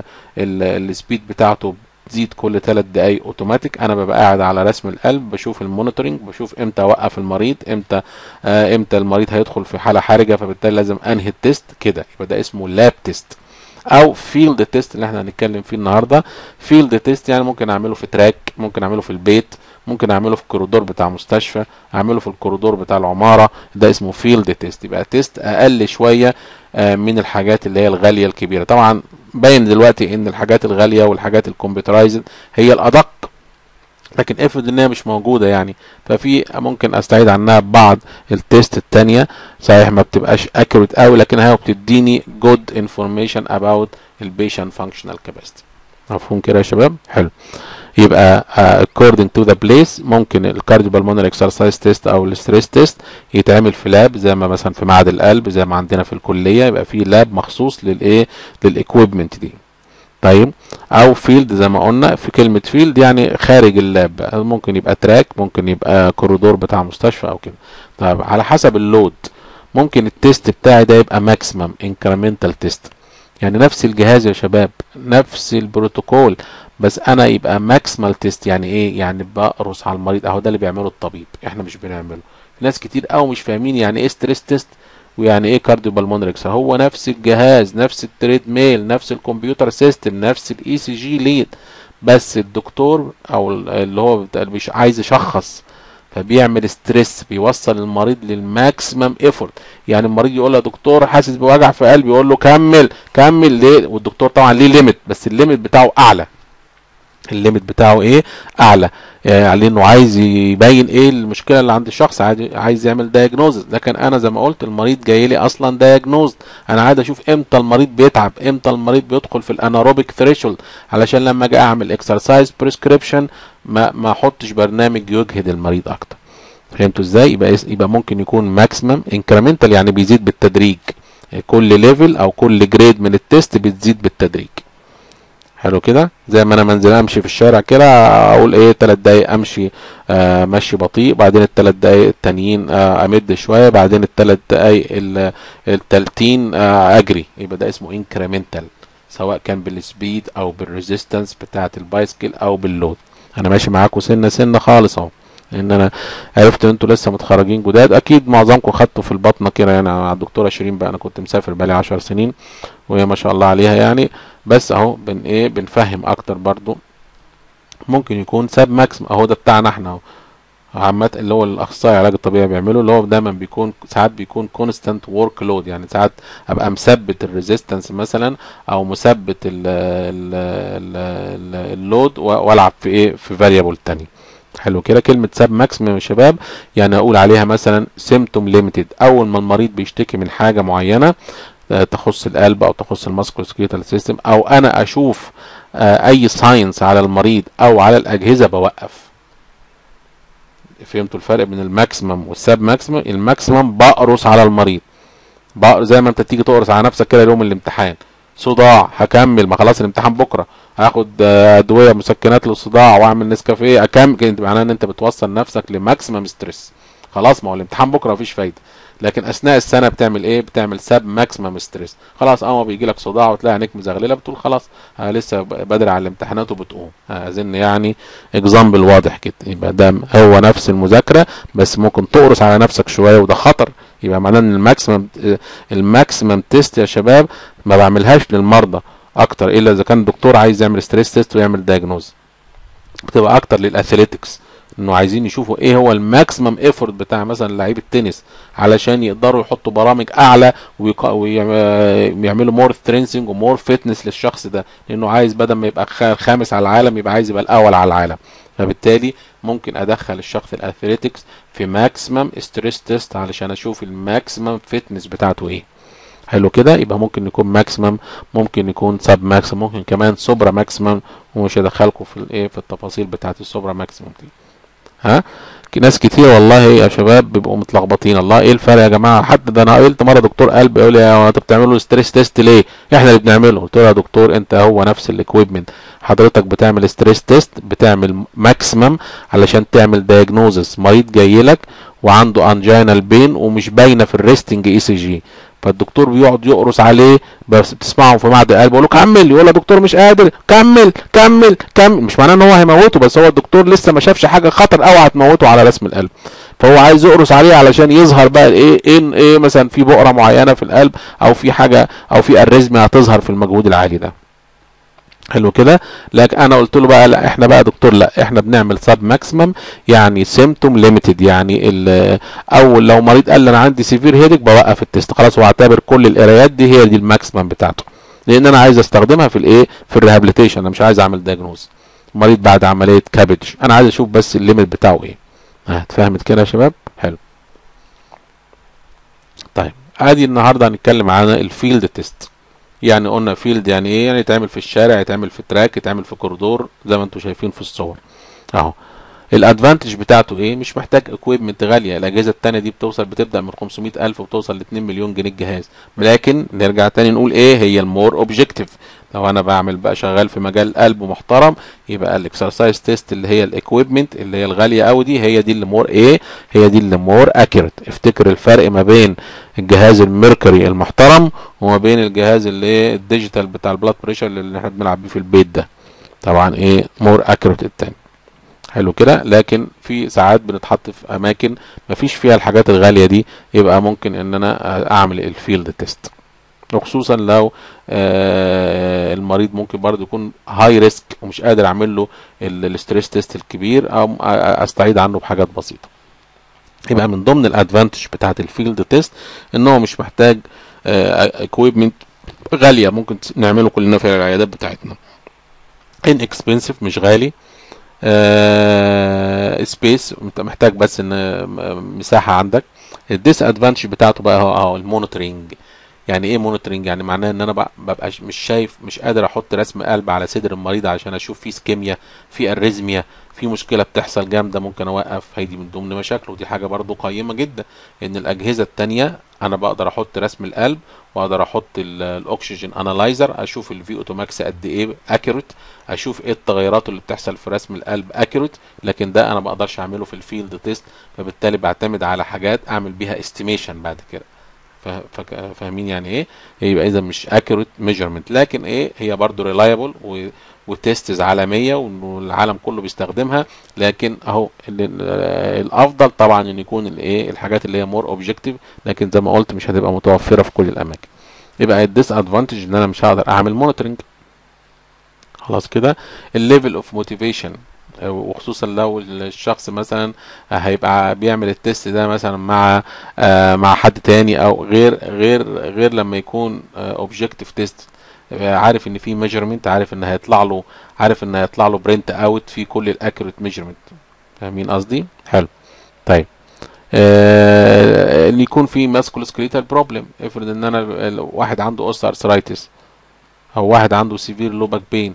السبيد بتاعته بتزيد كل 3 دقايق اوتوماتيك انا ببقى قاعد على رسم القلب بشوف المونيتورنج بشوف امتى اوقف المريض امتى آه امتى المريض هيدخل في حاله حرجه فبالتالي لازم انهي التيست كده يبقى ده اسمه لاب تيست او فيلد تيست اللي احنا هنتكلم فيه النهارده فيلد تيست يعني ممكن اعمله في تراك ممكن اعمله في البيت ممكن اعمله في الكوريدور بتاع مستشفى اعمله في الكوريدور بتاع العماره ده اسمه فيلد تيست يبقى تيست اقل شويه آه من الحاجات اللي هي الغاليه الكبيره طبعا باين دلوقتي ان الحاجات الغاليه والحاجات الكمبيوترايزد هي الادق لكن افرض ان هي مش موجوده يعني ففي ممكن استعيد عنها بعض التيست التانية صحيح ما بتبقاش accurate قوي لكن هي بتديني good information about البيشنت functional capacity مفهوم كده يا شباب حلو يبقى uh, according to the place ممكن الكارديوبالمونري اكسرسايز تيست او الستريس تيست يتعمل في لاب زي ما مثلا في معهد القلب زي ما عندنا في الكليه يبقى في لاب مخصوص للايه للاكويبمنت دي طيب او فيلد زي ما قلنا في كلمه فيلد يعني خارج اللاب ممكن يبقى تراك ممكن يبقى كوريدور بتاع مستشفى او كده طيب على حسب اللود ممكن التيست بتاعي ده يبقى ماكسيمم انكريمنتال تيست يعني نفس الجهاز يا شباب نفس البروتوكول بس انا يبقى ماكسيمال تيست يعني ايه يعني بقرص على المريض اهو ده اللي بيعمله الطبيب احنا مش بنعمله ناس كتير قوي مش فاهمين يعني ايه ستريس تيست ويعني ايه كارديو بالمونري هو نفس الجهاز نفس التريد ميل نفس الكمبيوتر سيستم نفس الاي سي جي ليد بس الدكتور او اللي هو مش عايز يشخص فبيعمل ستريس بيوصل المريض للماكسيمم ايفورت يعني المريض يقول له يا دكتور حاسس بوجع في قلبي يقول له كمل كمل ليه والدكتور طبعا ليه ليميت بس الليميت بتاعه اعلى الليميت بتاعه ايه اعلى يعني عليه انه عايز يبين ايه المشكله اللي عند الشخص عايز يعمل دايجنوز لكن انا زي ما قلت المريض جاي لي اصلا دايجنوز انا عايز اشوف امتى المريض بيتعب امتى المريض بيدخل في الاناروبيك ثريشولد علشان لما اجي اعمل اكسرسايز بريسكريبشن ما ما احطش برنامج يجهد المريض اكتر فهمتوا ازاي يبقى يبقى ممكن يكون ماكسيمم انكريمنتال يعني بيزيد بالتدريج كل ليفل او كل جريد من التيست بتزيد بالتدريج حلو كده زي ما انا منزل امشي في الشارع كده اقول ايه تلات دقايق امشي آه مشي بطيء بعدين التلات دقايق التانيين آه امد شويه بعدين التلات دقايق التالتين آه اجري يبقى ده اسمه انكريمنتال سواء كان بالسبيد او بالريزيستنس بتاعه البايسكل او باللود انا ماشي معاكم سنه سنه خالص اهو لان انا عرفت ان انتوا لسه متخرجين جداد اكيد معظمكم خدتوا في البطنه كده يعني مع الدكتوره شيرين بقى انا كنت مسافر بقالي 10 سنين وهي ما شاء الله عليها يعني بس اهو بن ايه بنفهم اكتر برضو ممكن يكون ساب ماكسيم اهو ده بتاعنا احنا اهو عامة اللي هو الاخصائي العلاج الطبيعي بيعمله اللي هو دايما بيكون ساعات بيكون كونستانت ورك لود يعني ساعات ابقى مثبت الريزيستنس مثلا او مثبت اللود والعب في ايه في فاريبل تاني حلو كده كلمة ساب ماكسيمم يا شباب يعني اقول عليها مثلا سيمتوم ليميتد اول ما المريض بيشتكي من حاجة معينة تخص القلب او تخص الماسكولوسكيتال سيستم او انا اشوف اي ساينس على المريض او على الاجهزه بوقف فهمتوا الفرق بين الماكسيمم والساب ماكسيمم الماكسيمم بقرص على المريض بقرص زي ما انت تيجي تقرص على نفسك كده يوم الامتحان صداع هكمل ما خلاص الامتحان بكره هاخد ادويه مسكنات للصداع واعمل نسكافيه اكمل معناه ان انت بتوصل نفسك لماكسيمم ستريس خلاص ما هو الامتحان بكره مفيش فايده لكن اثناء السنه بتعمل ايه بتعمل ساب ماكسيمم ستريس خلاص اول ما بيجي لك صداع وتلاقي عينيك مزغلله بتقول خلاص آه لسه بدري على الامتحانات وبتقوم اظن آه يعني اكزامبل واضح كده يبقى ده هو نفس المذاكره بس ممكن تقرص على نفسك شويه وده خطر يبقى معناه ان الماكسيمم الماكسيمم تيست يا شباب ما بعملهاش للمرضى اكتر الا اذا كان الدكتور عايز يعمل ستريس تيست ويعمل دايجنوز بتبقى اكتر للاثليتكس انه عايزين يشوفوا ايه هو الماكسيمم ايفورت بتاع مثلا لعيب التنس علشان يقدروا يحطوا برامج اعلى ويعملوا مور سترينسنج ومور فيتنس للشخص ده لانه عايز بدل ما يبقى خامس على العالم يبقى عايز يبقى الاول على العالم فبالتالي ممكن ادخل الشخص الاثليتكس في ماكسيمم ستريس تيست علشان اشوف الماكسيمم فيتنس بتاعته ايه حلو كده يبقى ممكن يكون ماكسيمم ممكن يكون سب ماكسيمم ممكن كمان سوبرا ماكسيمم ومش هدخلكم في الايه في التفاصيل بتاعه السوبرا ماكسيمم دي ها ناس كتير والله يا شباب بيبقوا متلخبطين الله ايه الفرق يا جماعه حد ده انا قابلت مره دكتور قلب يقول لي انت بتعملوا ستريس تيست ليه احنا اللي بنعمله قلت له يا دكتور انت هو نفس الاكويبمنت حضرتك بتعمل ستريس تيست بتعمل ماكسيمم علشان تعمل دايجنوزس مريض جاي لك وعنده انجينال بين ومش باينه في الريستنج اي سي جي فالدكتور بيقعد يقرص عليه بس بتسمعه في معدل القلب يقول له كمل يقول له دكتور مش قادر كمل كمل كمل مش معناه ان هو هيموته بس هو الدكتور لسه ما شافش حاجه خطر قوي هتموته على رسم القلب فهو عايز يقرص عليه علشان يظهر بقى ايه ايه ايه مثلا في بؤره معينه في القلب او في حاجه او في اريزميا هتظهر في المجهود العالي ده حلو كده لكن انا قلت له بقى لا احنا بقى دكتور لا احنا بنعمل سب ماكسيمم يعني سيمتوم ليميتد يعني او لو مريض قال لي انا عندي سيفير هيدك بوقف التست خلاص واعتبر كل القرايات دي هي دي الماكسيمم بتاعته لان انا عايز استخدمها في الايه في الريهابيليتيشن انا مش عايز اعمل دايجنوز مريض بعد عمليه كابج انا عايز اشوف بس الليميت بتاعه ايه اتفهمت كده يا شباب حلو طيب ادي النهارده هنتكلم عن الفيلد تيست يعني قلنا فيلد يعني ايه يعني يتعمل في الشارع يتعمل في تراك يتعمل في كوريدور زي ما انتم شايفين في الصور اهو الادفانتج بتاعته ايه مش محتاج اكويبمنت غاليه الاجهزه التانية دي بتوصل بتبدا من 500 الف وبتوصل ل 2 مليون جنيه الجهاز لكن نرجع تاني نقول ايه هي المور اوبجكتيف لو انا بعمل بقى شغال في مجال قلب محترم يبقى الاكسرسايز تيست اللي هي الاكويبمنت اللي هي الغاليه قوي دي هي دي اللي مور ايه هي دي اللي مور اكيوريت افتكر الفرق ما بين الجهاز الميركوري المحترم وما بين الجهاز اللي ايه الديجيتال بتاع البلاد بريشر اللي احنا بنلعب بيه في البيت ده طبعا ايه مور اكيوريت التاني حلو كده لكن في ساعات بنتحط في اماكن مفيش فيها الحاجات الغاليه دي يبقى ممكن ان انا اعمل الفيلد تيست وخصوصا لو آه المريض ممكن برضه يكون هاي ريسك ومش قادر اعمل له الستريس تيست الكبير او استعيد عنه بحاجات بسيطه يبقى من ضمن الادفانتج بتاعت الفيلد تيست ان هو مش محتاج اكويبمنت آه غاليه ممكن نعمله كلنا في العيادات بتاعتنا ان اكسبنسيف مش غالي آه سبيس انت محتاج بس ان مساحه عندك الديس ادفانتج بتاعته بقى هو اهو المونيتورنج يعني ايه مونيتورنج يعني معناه ان انا ببقى مش شايف مش قادر احط رسم قلب على صدر المريض عشان اشوف فيه سكيميا في اريزميا في مشكله بتحصل جامده ممكن اوقف هيدي من ضمن مشاكله ودي حاجه برضو قيمه جدا ان الاجهزه التانية انا بقدر احط رسم القلب واقدر احط الاكسجين انالايزر اشوف الفي اوتوماكس قد ايه اكيوريت اشوف ايه التغيرات اللي بتحصل في رسم القلب اكيوريت لكن ده انا ما اقدرش اعمله في الفيلد تيست فبالتالي بعتمد على حاجات اعمل بيها استيميشن بعد كده فاهمين يعني ايه يبقى اذا مش اكيوريت ميجرمنت لكن ايه هي برضو ريلايبل وتيستز عالميه والعالم كله بيستخدمها لكن اهو الافضل طبعا ان يكون الايه الحاجات اللي هي مور اوبجكتيف لكن زي ما قلت مش هتبقى متوفره في كل الاماكن يبقى الديس ادفانتج ان انا مش هقدر اعمل مونيتورنج خلاص كده الليفل اوف موتيفيشن وخصوصا لو الشخص مثلا هيبقى بيعمل التيست ده مثلا مع آه مع حد تاني او غير غير غير لما يكون اوبجكتيف تيست عارف ان في ميجرمنت عارف ان هيطلع له عارف ان هيطلع له برنت اوت في كل الاكيوريت ميجرمنت فاهمين قصدي حلو طيب آه اللي يكون في ماسكولو سكليتال بروبلم افرض ان انا واحد عنده اوست ارثرايتس او واحد عنده سيفير لوباك بين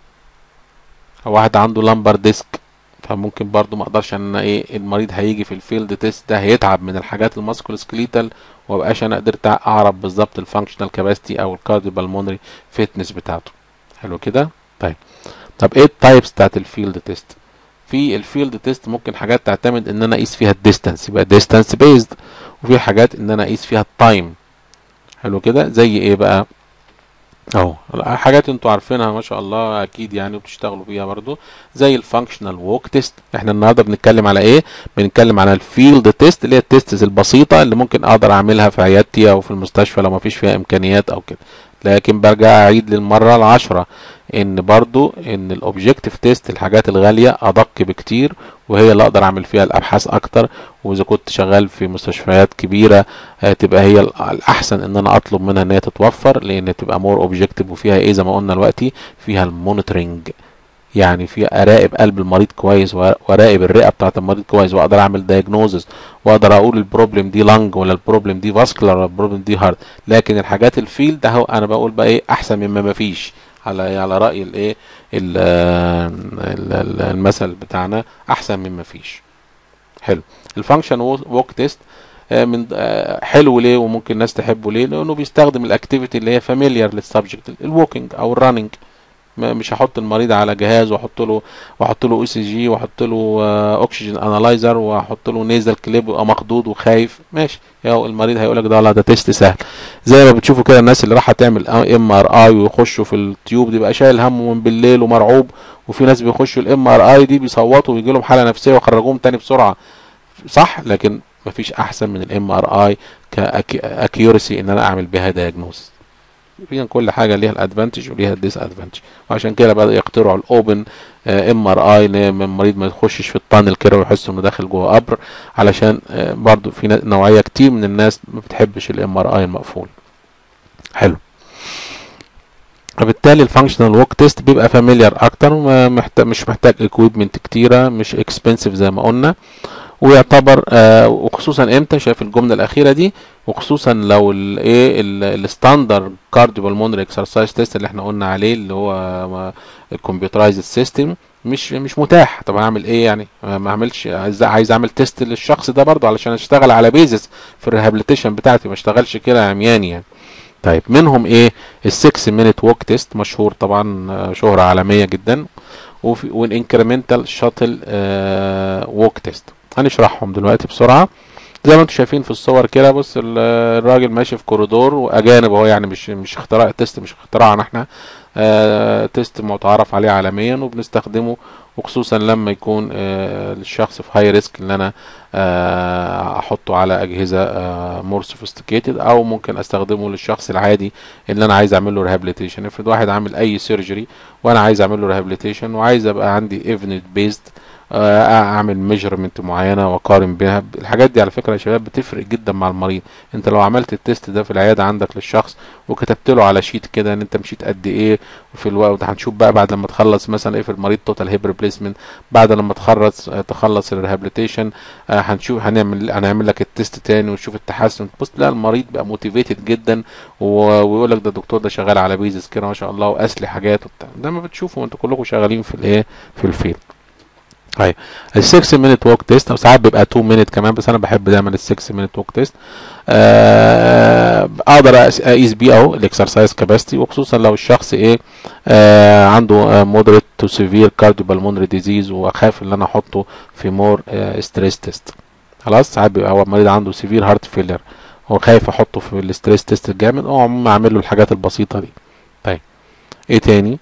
او واحد عنده لامبر ديسك فممكن برضو ما اقدرش ان ايه المريض هيجي في الفيلد تيست ده هيتعب من الحاجات الماسكولو سكليتال ومبقاش انا قدرت اعرف بالظبط الفانكشنال كاباسيتي او الكارديو بالمونري فيتنس بتاعته حلو كده طيب طب ايه التايبس بتاعت الفيلد تيست في الفيلد تيست ممكن حاجات تعتمد ان انا اقيس فيها الديستانس يبقى ديستانس بيزد وفي حاجات ان انا اقيس فيها التايم حلو كده زي ايه بقى اهو حاجات انتوا عارفينها ما شاء الله اكيد يعني وبتشتغلوا بيها برضو زي الفانكشنال ووك تيست احنا النهارده بنتكلم على ايه بنتكلم على الفيلد تيست اللي هي التيستس البسيطه اللي ممكن اقدر اعملها في عيادتي او في المستشفى لو ما فيش فيها امكانيات او كده لكن برجع اعيد للمره العشره ان برضو ان الاوبجكتيف تيست الحاجات الغاليه ادق بكتير وهي اللي اقدر اعمل فيها الابحاث اكتر واذا كنت شغال في مستشفيات كبيره تبقى هي الاحسن ان انا اطلب منها ان هي تتوفر لان تبقى مور اوبجكتيف وفيها ايه زي ما قلنا دلوقتي فيها المونيتورنج يعني في اراقب قلب المريض كويس واراقب الرئه بتاعه المريض كويس واقدر اعمل دايجنوزز واقدر اقول البروبلم دي لانج ولا البروبلم دي فاسكولار ولا البروبلم دي هارت لكن الحاجات الفيلد اهو انا بقول بقى ايه احسن مما ما فيش على على راي الايه المثل بتاعنا احسن مما فيش حلو الفانكشن ووك تيست من حلو ليه وممكن الناس تحبه ليه لانه بيستخدم الاكتيفيتي اللي هي فاميليار للسبجكت الووكينج او الرننج ما- مش هحط المريض على جهاز واحط له واحط له اي سي جي واحط له آه، اكسجين انالايزر واحط له نيزل كليب ويبقى مخضوض وخايف ماشي يا المريض هيقول لك ده لا ده تيست سهل زي ما بتشوفوا كده الناس اللي راح تعمل ام ار اي ويخشوا في التيوب دي بقى شايل همه من بالليل ومرعوب وفي ناس بيخشوا الام ار اي دي بيصوتوا ويجي لهم حاله نفسيه ويخرجوهم تاني بسرعه صح لكن مفيش احسن من الام ار اي كاكيورسي ان انا اعمل بيها دايجنوز فيها كل حاجه ليها الادفانتج وليها الديس ادفانتج وعشان كده بدأ يخترعوا الاوبن ام ار اي المريض ما يخشش في الطانل كده ويحس انه داخل جوه قبر علشان آه، برضو في نا- نوعيه كتير من الناس ما بتحبش الام ار اي المقفول حلو فبالتالي الفانكشنال ووك تيست بيبقى فاميليار اكتر وما محتاج مش محتاج اكويبمنت كتيره مش اكسبنسيف زي ما قلنا ويعتبر آه وخصوصا امتى شايف الجمله الاخيره دي وخصوصا لو الايه الستاندرد كارديو بالمونري اكسرسايز تيست اللي احنا قلنا عليه اللي هو الكمبيوترايزد سيستم مش مش متاح طب اعمل ايه يعني ما ما اعملش عايز عايز اعمل تيست للشخص ده برضو علشان اشتغل على بيزس في الريهابيليتيشن بتاعتي ما اشتغلش كده عمياني يعني طيب منهم ايه ال6 مينت ووك تيست مشهور طبعا آه، شهرة عالمية جدا وفي والانكريمنتال شاتل ووك تيست هنشرحهم دلوقتي بسرعة زي ما انتم شايفين في الصور كده بص ال- الراجل ماشي في كوريدور واجانب اهو يعني مش مش اختراع تيست مش اختراعنا احنا آه تيست متعارف عليه عالميا وبنستخدمه وخصوصا لما يكون آه الشخص في هاي ريسك ان انا آه احطه على اجهزه آه مور سوفيستيكيتد او ممكن استخدمه للشخص العادي اللي انا عايز اعمل له ريهابيليتيشن افرض واحد عامل اي سيرجري وانا عايز اعمل له ريهابيليتيشن وعايز ابقى عندي ايفنت بيزد اعمل ميجرمنت معينه واقارن بيها الحاجات دي على فكره يا شباب بتفرق جدا مع المريض انت لو عملت التيست ده في العياده عندك للشخص وكتبت له على شيت كده ان انت مشيت قد ايه وفي الوقت هنشوف بقى بعد لما تخلص مثلا ايه في المريض توتال هيب ريبليسمنت بعد لما تخلص تخلص الريهابيليتيشن آه هنشوف هنعمل هنعمل لك التيست تاني ونشوف التحسن بص لا المريض بقى موتيفيتد جدا و- ويقول لك ده الدكتور ده شغال على بيزس كده ما شاء الله واسلي حاجات وبتاع ده ما بتشوفوا انتوا كلكم شغالين في الايه في الفيلد طيب ال 6 مينت ووك تيست او ساعات بيبقى 2 مينت كمان بس انا بحب دايما ال 6 مينت ووك تيست آه اقدر أقيس- اقيس بيه اهو الاكسرسايز كاباسيتي وخصوصا لو الشخص ايه آه عنده مودريت تو سيفير كارديو بالمونري ديزيز واخاف ان انا احطه في مور ستريس تيست خلاص ساعات بيبقى هو المريض عنده سيفير هارت فيلر هو خايف احطه في الستريس تيست الجامد اه عموما اعمل له الحاجات البسيطه دي طيب ايه تاني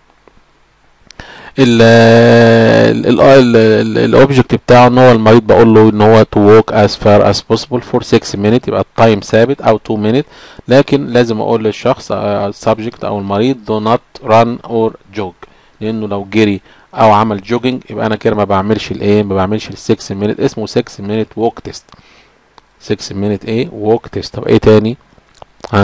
الاوبجكت بتاعه ان هو المريض بقول له ان هو to walk as far as possible for 6 minutes يبقى التايم ثابت او 2 minutes لكن لازم اقول للشخص السبجكت او المريض do not run or jog لانه لو جري او عمل جوجينج يبقى انا كده ما بعملش الايه ما بعملش ال 6 minute اسمه 6 minute walk test 6 minute ايه walk test طب ايه تاني ها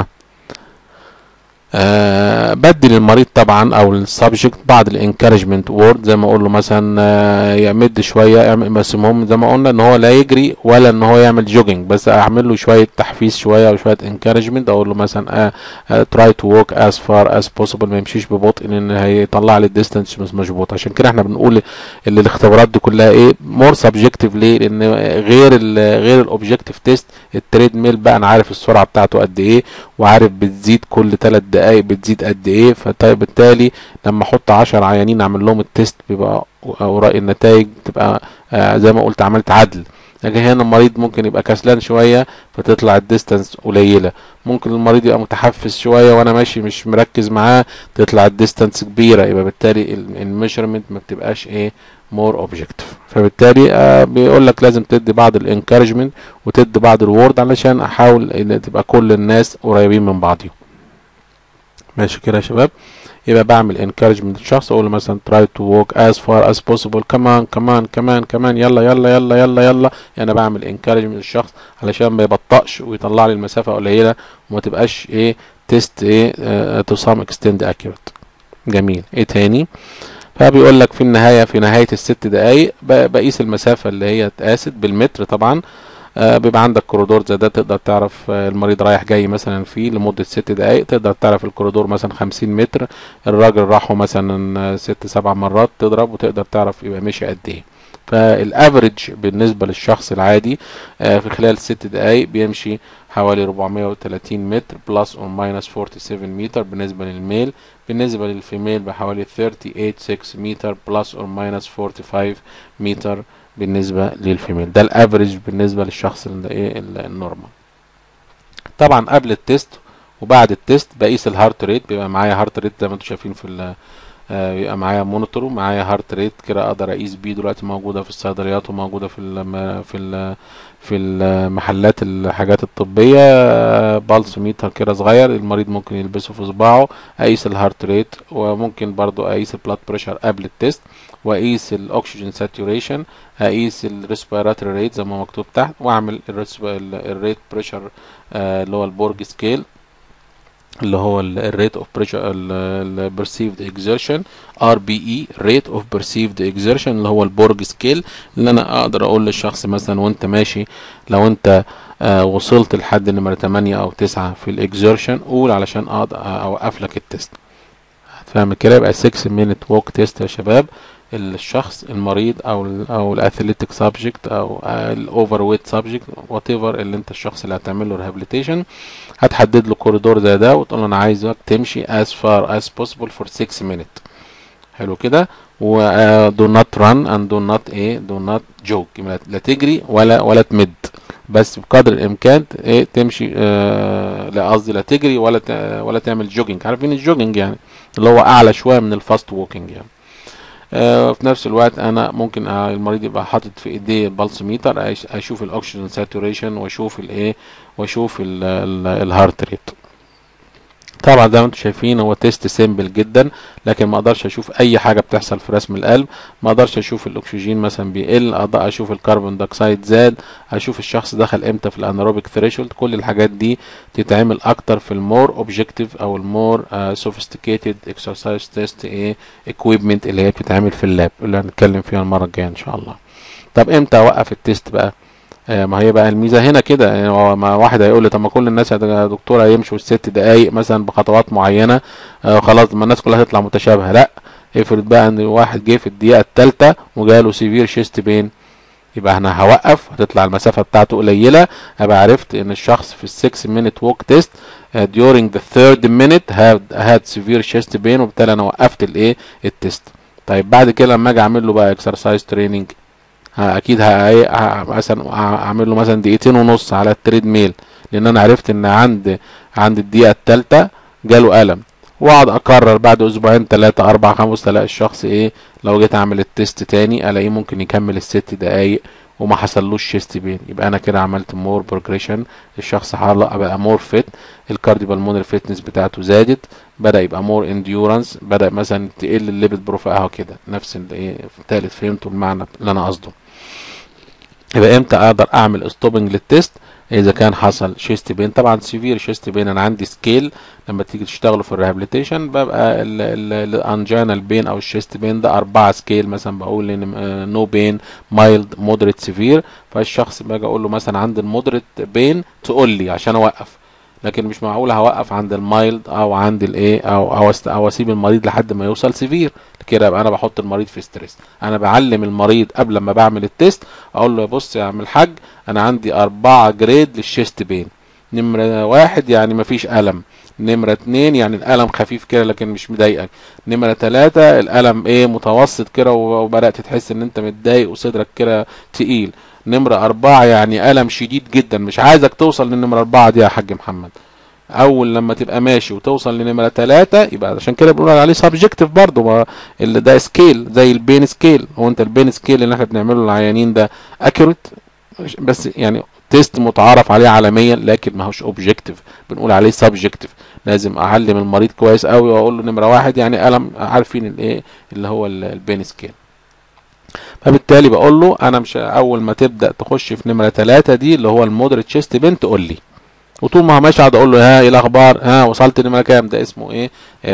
آه بدي للمريض طبعا او السبجكت بعض الانكارجمنت وورد زي ما اقول له مثلا آه يمد شويه يعمل بس المهم زي ما قلنا ان هو لا يجري ولا ان هو يعمل جوجينج بس اعمل له شويه تحفيز شويه او شويه انكارجمنت اقول له مثلا تراي تو ووك از فار از بوسيبل ما يمشيش ببطء لان هيطلع لي الديستانس مش مظبوط عشان كده احنا بنقول ان الاختبارات دي كلها ايه مور سبجكتيف ليه لان غير ال غير الاوبجكتيف تيست التريد ميل بقى انا عارف السرعه بتاعته قد ايه وعارف بتزيد كل 3 دقائق بتزيد قد ايه فبالتالي لما احط 10 عيانين اعمل لهم التيست بيبقى ورأي النتائج تبقى آه زي ما قلت عملت عدل لكن هنا المريض ممكن يبقى كسلان شويه فتطلع الديستانس قليله ممكن المريض يبقى متحفز شويه وانا ماشي مش مركز معاه تطلع الديستانس كبيره يبقى بالتالي الميجرمنت ما بتبقاش ايه مور اوبجكتيف فبالتالي آه بيقول لك لازم تدي بعض الانكارجمنت وتدي بعض الوورد علشان احاول ان تبقى كل الناس قريبين من بعضهم ماشي كده يا شباب يبقى بعمل انكارجمنت للشخص اقول له مثلا try to walk as far as possible كمان كمان كمان كمان يلا يلا يلا يلا يلا يعني بعمل انكارجمنت للشخص علشان ما يبطأش ويطلع لي المسافه قليله وما تبقاش ايه تيست ايه تو سام اكستند اكيوريت جميل ايه تاني فبيقول لك في النهايه في نهايه الست دقائق بقيس المسافه اللي هي اتقاست بالمتر طبعا آه بيبقى عندك كوريدور زي ده تقدر تعرف آه المريض رايح جاي مثلا فيه لمدة ست دقايق تقدر تعرف الكوريدور مثلا خمسين متر الراجل راحه مثلا ست سبع مرات تضرب وتقدر تعرف يبقى مشي قد ايه فالافريج بالنسبة للشخص العادي آه في خلال ست دقايق بيمشي حوالي 430 متر بلس اور ماينس 47 متر بالنسبة للميل بالنسبة للفيميل بحوالي 38.6 متر بلس اور ماينس 45 متر بالنسبة للفيميل ده الافريج بالنسبة للشخص اللي ايه النورمال طبعا قبل التيست وبعد التيست بقيس الهارت ريت بيبقى معايا هارت ريت زي ما انتم شايفين في آه بيبقى معايا مونيتور ومعايا هارت ريت كده اقدر اقيس بيه دلوقتي موجوده في الصيدليات وموجوده في ال في ال في المحلات الحاجات الطبيه بالس ميتر كده صغير المريض ممكن يلبسه في صباعه اقيس الهارت ريت وممكن برضو اقيس البلاد بريشر قبل التيست واقيس الاكسجين ساتوريشن اقيس الريسبيراتوري ريت زي ما مكتوب تحت واعمل الريت بريشر اللي هو البورج سكيل اللي هو الريت اوف بريشر البرسيفد اكزertion ار بي اي ريت اوف برسيفد اكزertion اللي هو البورج سكيل اللي انا اقدر اقول للشخص مثلا وانت ماشي لو انت آه وصلت لحد نمرة 8 او 9 في الاكزertion قول علشان اقدر اوقف لك التست فاهم كده يبقى 6 مينت ووك تيست يا شباب الشخص المريض او ال او الاثليتيك سبجكت او الاوفر ويت سبجكت وات ايفر اللي انت الشخص اللي هتعمل له ريهابيليتيشن هتحدد له كوريدور زي ده وتقول له انا عايزك تمشي as far as possible for 6 minutes حلو كده و uh, do not run and do not ايه do not jog لا تجري ولا ولا تمد بس بقدر الامكان ايه تمشي آه لا قصدي لا تجري ولا ولا تعمل جوجينج عارفين الجوجينج يعني اللي هو اعلى شويه من الفاست ووكينج يعني آه في نفس الوقت انا ممكن آه المريض يبقى حاطط في ايديه البلس ميتر اشوف الاكسجين ساتوريشن واشوف الايه واشوف الهارت ريت طبعا زي ما انتم شايفين هو تيست سيمبل جدا لكن ما اقدرش اشوف اي حاجه بتحصل في رسم القلب ما اقدرش اشوف الاكسجين مثلا بيقل اقدر اشوف الكربون دايوكسيد زاد اشوف الشخص دخل امتى في الاناروبيك ثريشولد كل الحاجات دي تتعمل اكتر في المور اوبجكتيف او المور سوفيستيكيتد اكسرسايز تيست ايه اكويبمنت اللي هي بتتعمل في اللاب اللي هنتكلم فيها المره الجايه ان شاء الله طب امتى اوقف التيست بقى ما هي بقى الميزه هنا كده يعني ما واحد هيقول لي طب ما كل الناس يا دكتور هيمشوا الست دقايق مثلا بخطوات معينه آه خلاص ما الناس كلها تطلع متشابهه لا افرض بقى ان واحد جه في الدقيقه الثالثه وجاله سيفير شيست بين يبقى انا هوقف هتطلع المسافه بتاعته قليله ابقى عرفت ان الشخص في ال 6 minute walk test uh, during the third minute had, had severe chest pain وبالتالي انا وقفت الايه التست طيب بعد كده لما اجي اعمل له بقى اكسرسايز تريننج اكيد مثلا اعمل له مثلا دقيقتين ونص على التريد ميل لان انا عرفت ان عند عند الدقيقه الثالثه جاله الم واقعد اكرر بعد اسبوعين ثلاثة اربعة خمس الاقي الشخص ايه لو جيت اعمل التيست تاني الاقيه ممكن يكمل الست دقايق وما حصلوش شيست بين يبقى انا كده عملت مور بروجريشن الشخص بقى مور فيت الكارديوبالمونري فيتنس بتاعته زادت بدا يبقى مور انديورنس بدا مثلا تقل الليبيد بروفايل اهو كده نفس الايه ثالث فهمتوا المعنى اللي انا قصده يبقى امتى اقدر اعمل ستوبنج للتيست اذا كان حصل شيست بين طبعا سيفير شيست بين انا عندي سكيل لما تيجي تشتغلوا في الريهابيليتيشن ببقى الانجينال بين او الشيست بين ده أربعة سكيل مثلا بقول ان نو بين مايلد مودريت سيفير فالشخص باجي اقول له مثلا عند المودريت بين تقول لي عشان اوقف لكن مش معقول هوقف عند المايلد او عند الايه او او, أو اسيب المريض لحد ما يوصل سيفير كده يبقى انا بحط المريض في ستريس انا بعلم المريض قبل ما بعمل التيست اقول له بص يا عم الحاج انا عندي أربعة جريد للشيست بين نمرة واحد يعني مفيش ألم نمرة اتنين يعني الألم خفيف كده لكن مش مضايقك نمرة تلاتة الألم ايه متوسط كده وبدأت تحس ان انت متضايق وصدرك كده تقيل نمرة أربعة يعني ألم شديد جدا مش عايزك توصل للنمرة أربعة دي يا حاج محمد اول لما تبقى ماشي وتوصل لنمره ثلاثة يبقى عشان كده بنقول عليه سبجكتيف برضه اللي ده سكيل زي البين سكيل هو انت البين سكيل اللي احنا بنعمله للعيانين ده اكيوريت بس يعني تيست متعارف عليه عالميا لكن ما هوش اوبجكتيف بنقول عليه سبجكتيف لازم اعلم المريض كويس قوي واقول له نمره واحد يعني الم عارفين الايه اللي هو البين سكيل فبالتالي بقول له انا مش اول ما تبدا تخش في نمره ثلاثة دي اللي هو المودريت تشيست بين تقول لي وطول ما ماشي اقعد اقول له ها ايه الاخبار ها وصلت نمره كام ده اسمه ايه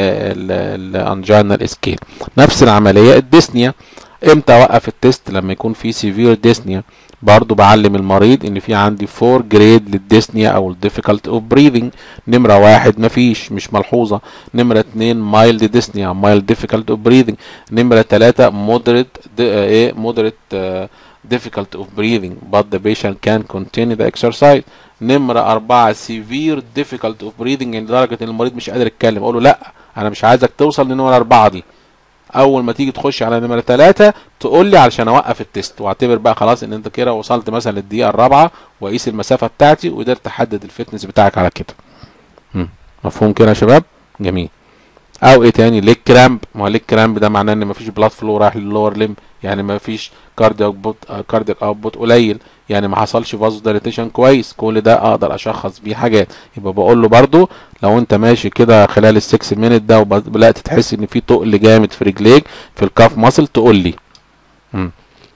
الانجينال سكيل نفس العمليه الديسنيا امتى اوقف التيست لما يكون في سيفير ديسنيا برضو بعلم المريض ان في عندي فور جريد للديسنيا او الديفيكالت اوف بريذنج نمره واحد مفيش مش ملحوظه نمره اتنين مايلد ديسنيا مايلد ديفيكالت اوف بريذنج نمره تلاته مودريت ايه مودريت difficult of breathing but the patient can continue the exercise نمرة أربعة severe difficult of breathing لدرجة إن المريض مش قادر يتكلم أقول له لأ أنا مش عايزك توصل لنمرة أربعة دي أول ما تيجي تخش على نمرة ثلاثة تقول لي علشان أوقف التست وأعتبر بقى خلاص إن أنت كده وصلت مثلا للدقيقة الرابعة وأقيس المسافة بتاعتي وقدرت أحدد الفتنس بتاعك على كده مم. مفهوم كده يا شباب؟ جميل او ايه تاني ليك كرامب ما هو ليك كرامب ده معناه ان مفيش بلاد فلو رايح للور ليم يعني مفيش كاردياك بوت كاردياك اوتبوت قليل يعني ما حصلش فازو دايليتيشن كويس كل ده اقدر اشخص بيه حاجات يبقى بقول له برضو لو انت ماشي كده خلال السكس مينت ده وبدات تحس ان في تقل جامد في رجليك في الكاف ماسل تقول لي مم.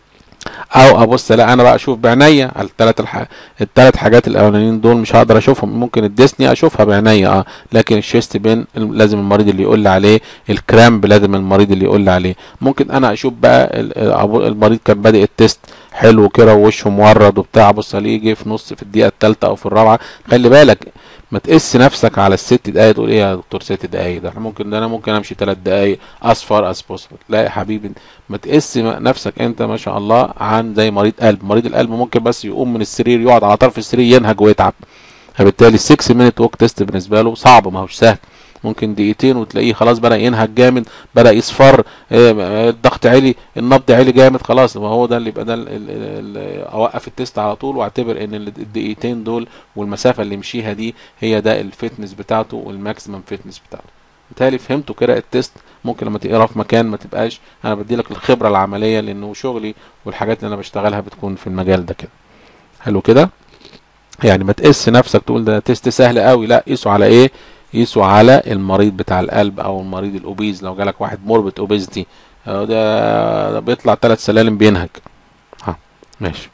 او ابص لا انا بقى اشوف بعينيا الثلاث الح... الثلاث حاجات الاولانيين دول مش هقدر اشوفهم ممكن الديسني اشوفها بعينيا اه لكن الشيست بين لازم المريض اللي يقول لي عليه الكرامب لازم المريض اللي يقول لي عليه ممكن انا اشوف بقى المريض كان بادئ التست حلو كده ووشه مورد وبتاع ابص الاقيه جه في نص في الدقيقه الثالثه او في الرابعه خلي بالك ما تقيس نفسك على الست دقايق تقول ايه يا دكتور ست دقايق ده احنا ممكن ده انا ممكن امشي ثلاث دقايق اصفر از بوسيبل لا يا حبيبي ما تقيس نفسك انت ما شاء الله عن زي مريض قلب مريض القلب ممكن بس يقوم من السرير يقعد على طرف السرير ينهج ويتعب فبالتالي 6 مينت ووك تيست بالنسبه له صعب ما هوش سهل ممكن دقيقتين وتلاقيه خلاص بدا ينهج جامد بدا يصفر الضغط عالي النبض عالي جامد خلاص ما هو ده اللي يبقى ده اوقف التيست على طول واعتبر ان الدقيقتين دول والمسافه اللي يمشيها دي هي ده الفتنس بتاعته والماكسيمم فتنس بتاعته بالتالي فهمتوا كده التيست ممكن لما تقراه في مكان ما تبقاش انا بدي لك الخبره العمليه لانه شغلي والحاجات اللي انا بشتغلها بتكون في المجال ده كده حلو كده يعني ما تقيس نفسك تقول ده تيست سهل قوي لا قيسه على ايه قيسوا على المريض بتاع القلب او المريض الاوبيز لو جالك واحد موربت اوبيزتي ده, ده بيطلع ثلاث سلالم بينهج ها ماشي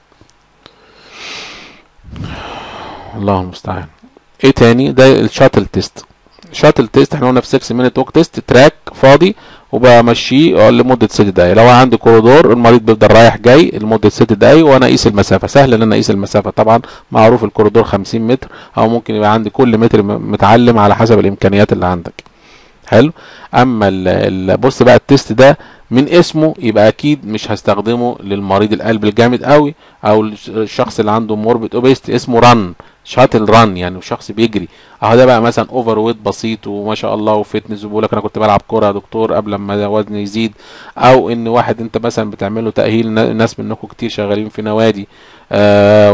الله المستعان ايه تاني ده الشاتل تيست شاتل تيست احنا قلنا في 6 مينت ووك تيست تراك فاضي وبمشيه لمده 6 دقايق لو عندي كوريدور المريض بيفضل رايح جاي لمده 6 دقايق وانا اقيس المسافه سهل ان انا اقيس المسافه طبعا معروف الكوريدور 50 متر او ممكن يبقى عندي كل متر متعلم على حسب الامكانيات اللي عندك حلو اما ال بص بقى التيست ده من اسمه يبقى اكيد مش هستخدمه للمريض القلب الجامد قوي او الشخص اللي عنده موربت اوبيست اسمه رن شاتل ران يعني شخص بيجري اهو ده بقى مثلا اوفر ويت بسيط وما شاء الله وفتنس وبيقول لك انا كنت بلعب كوره يا دكتور قبل ما وزني يزيد او ان واحد انت مثلا بتعمل له تاهيل ناس منكم كتير شغالين في نوادي آه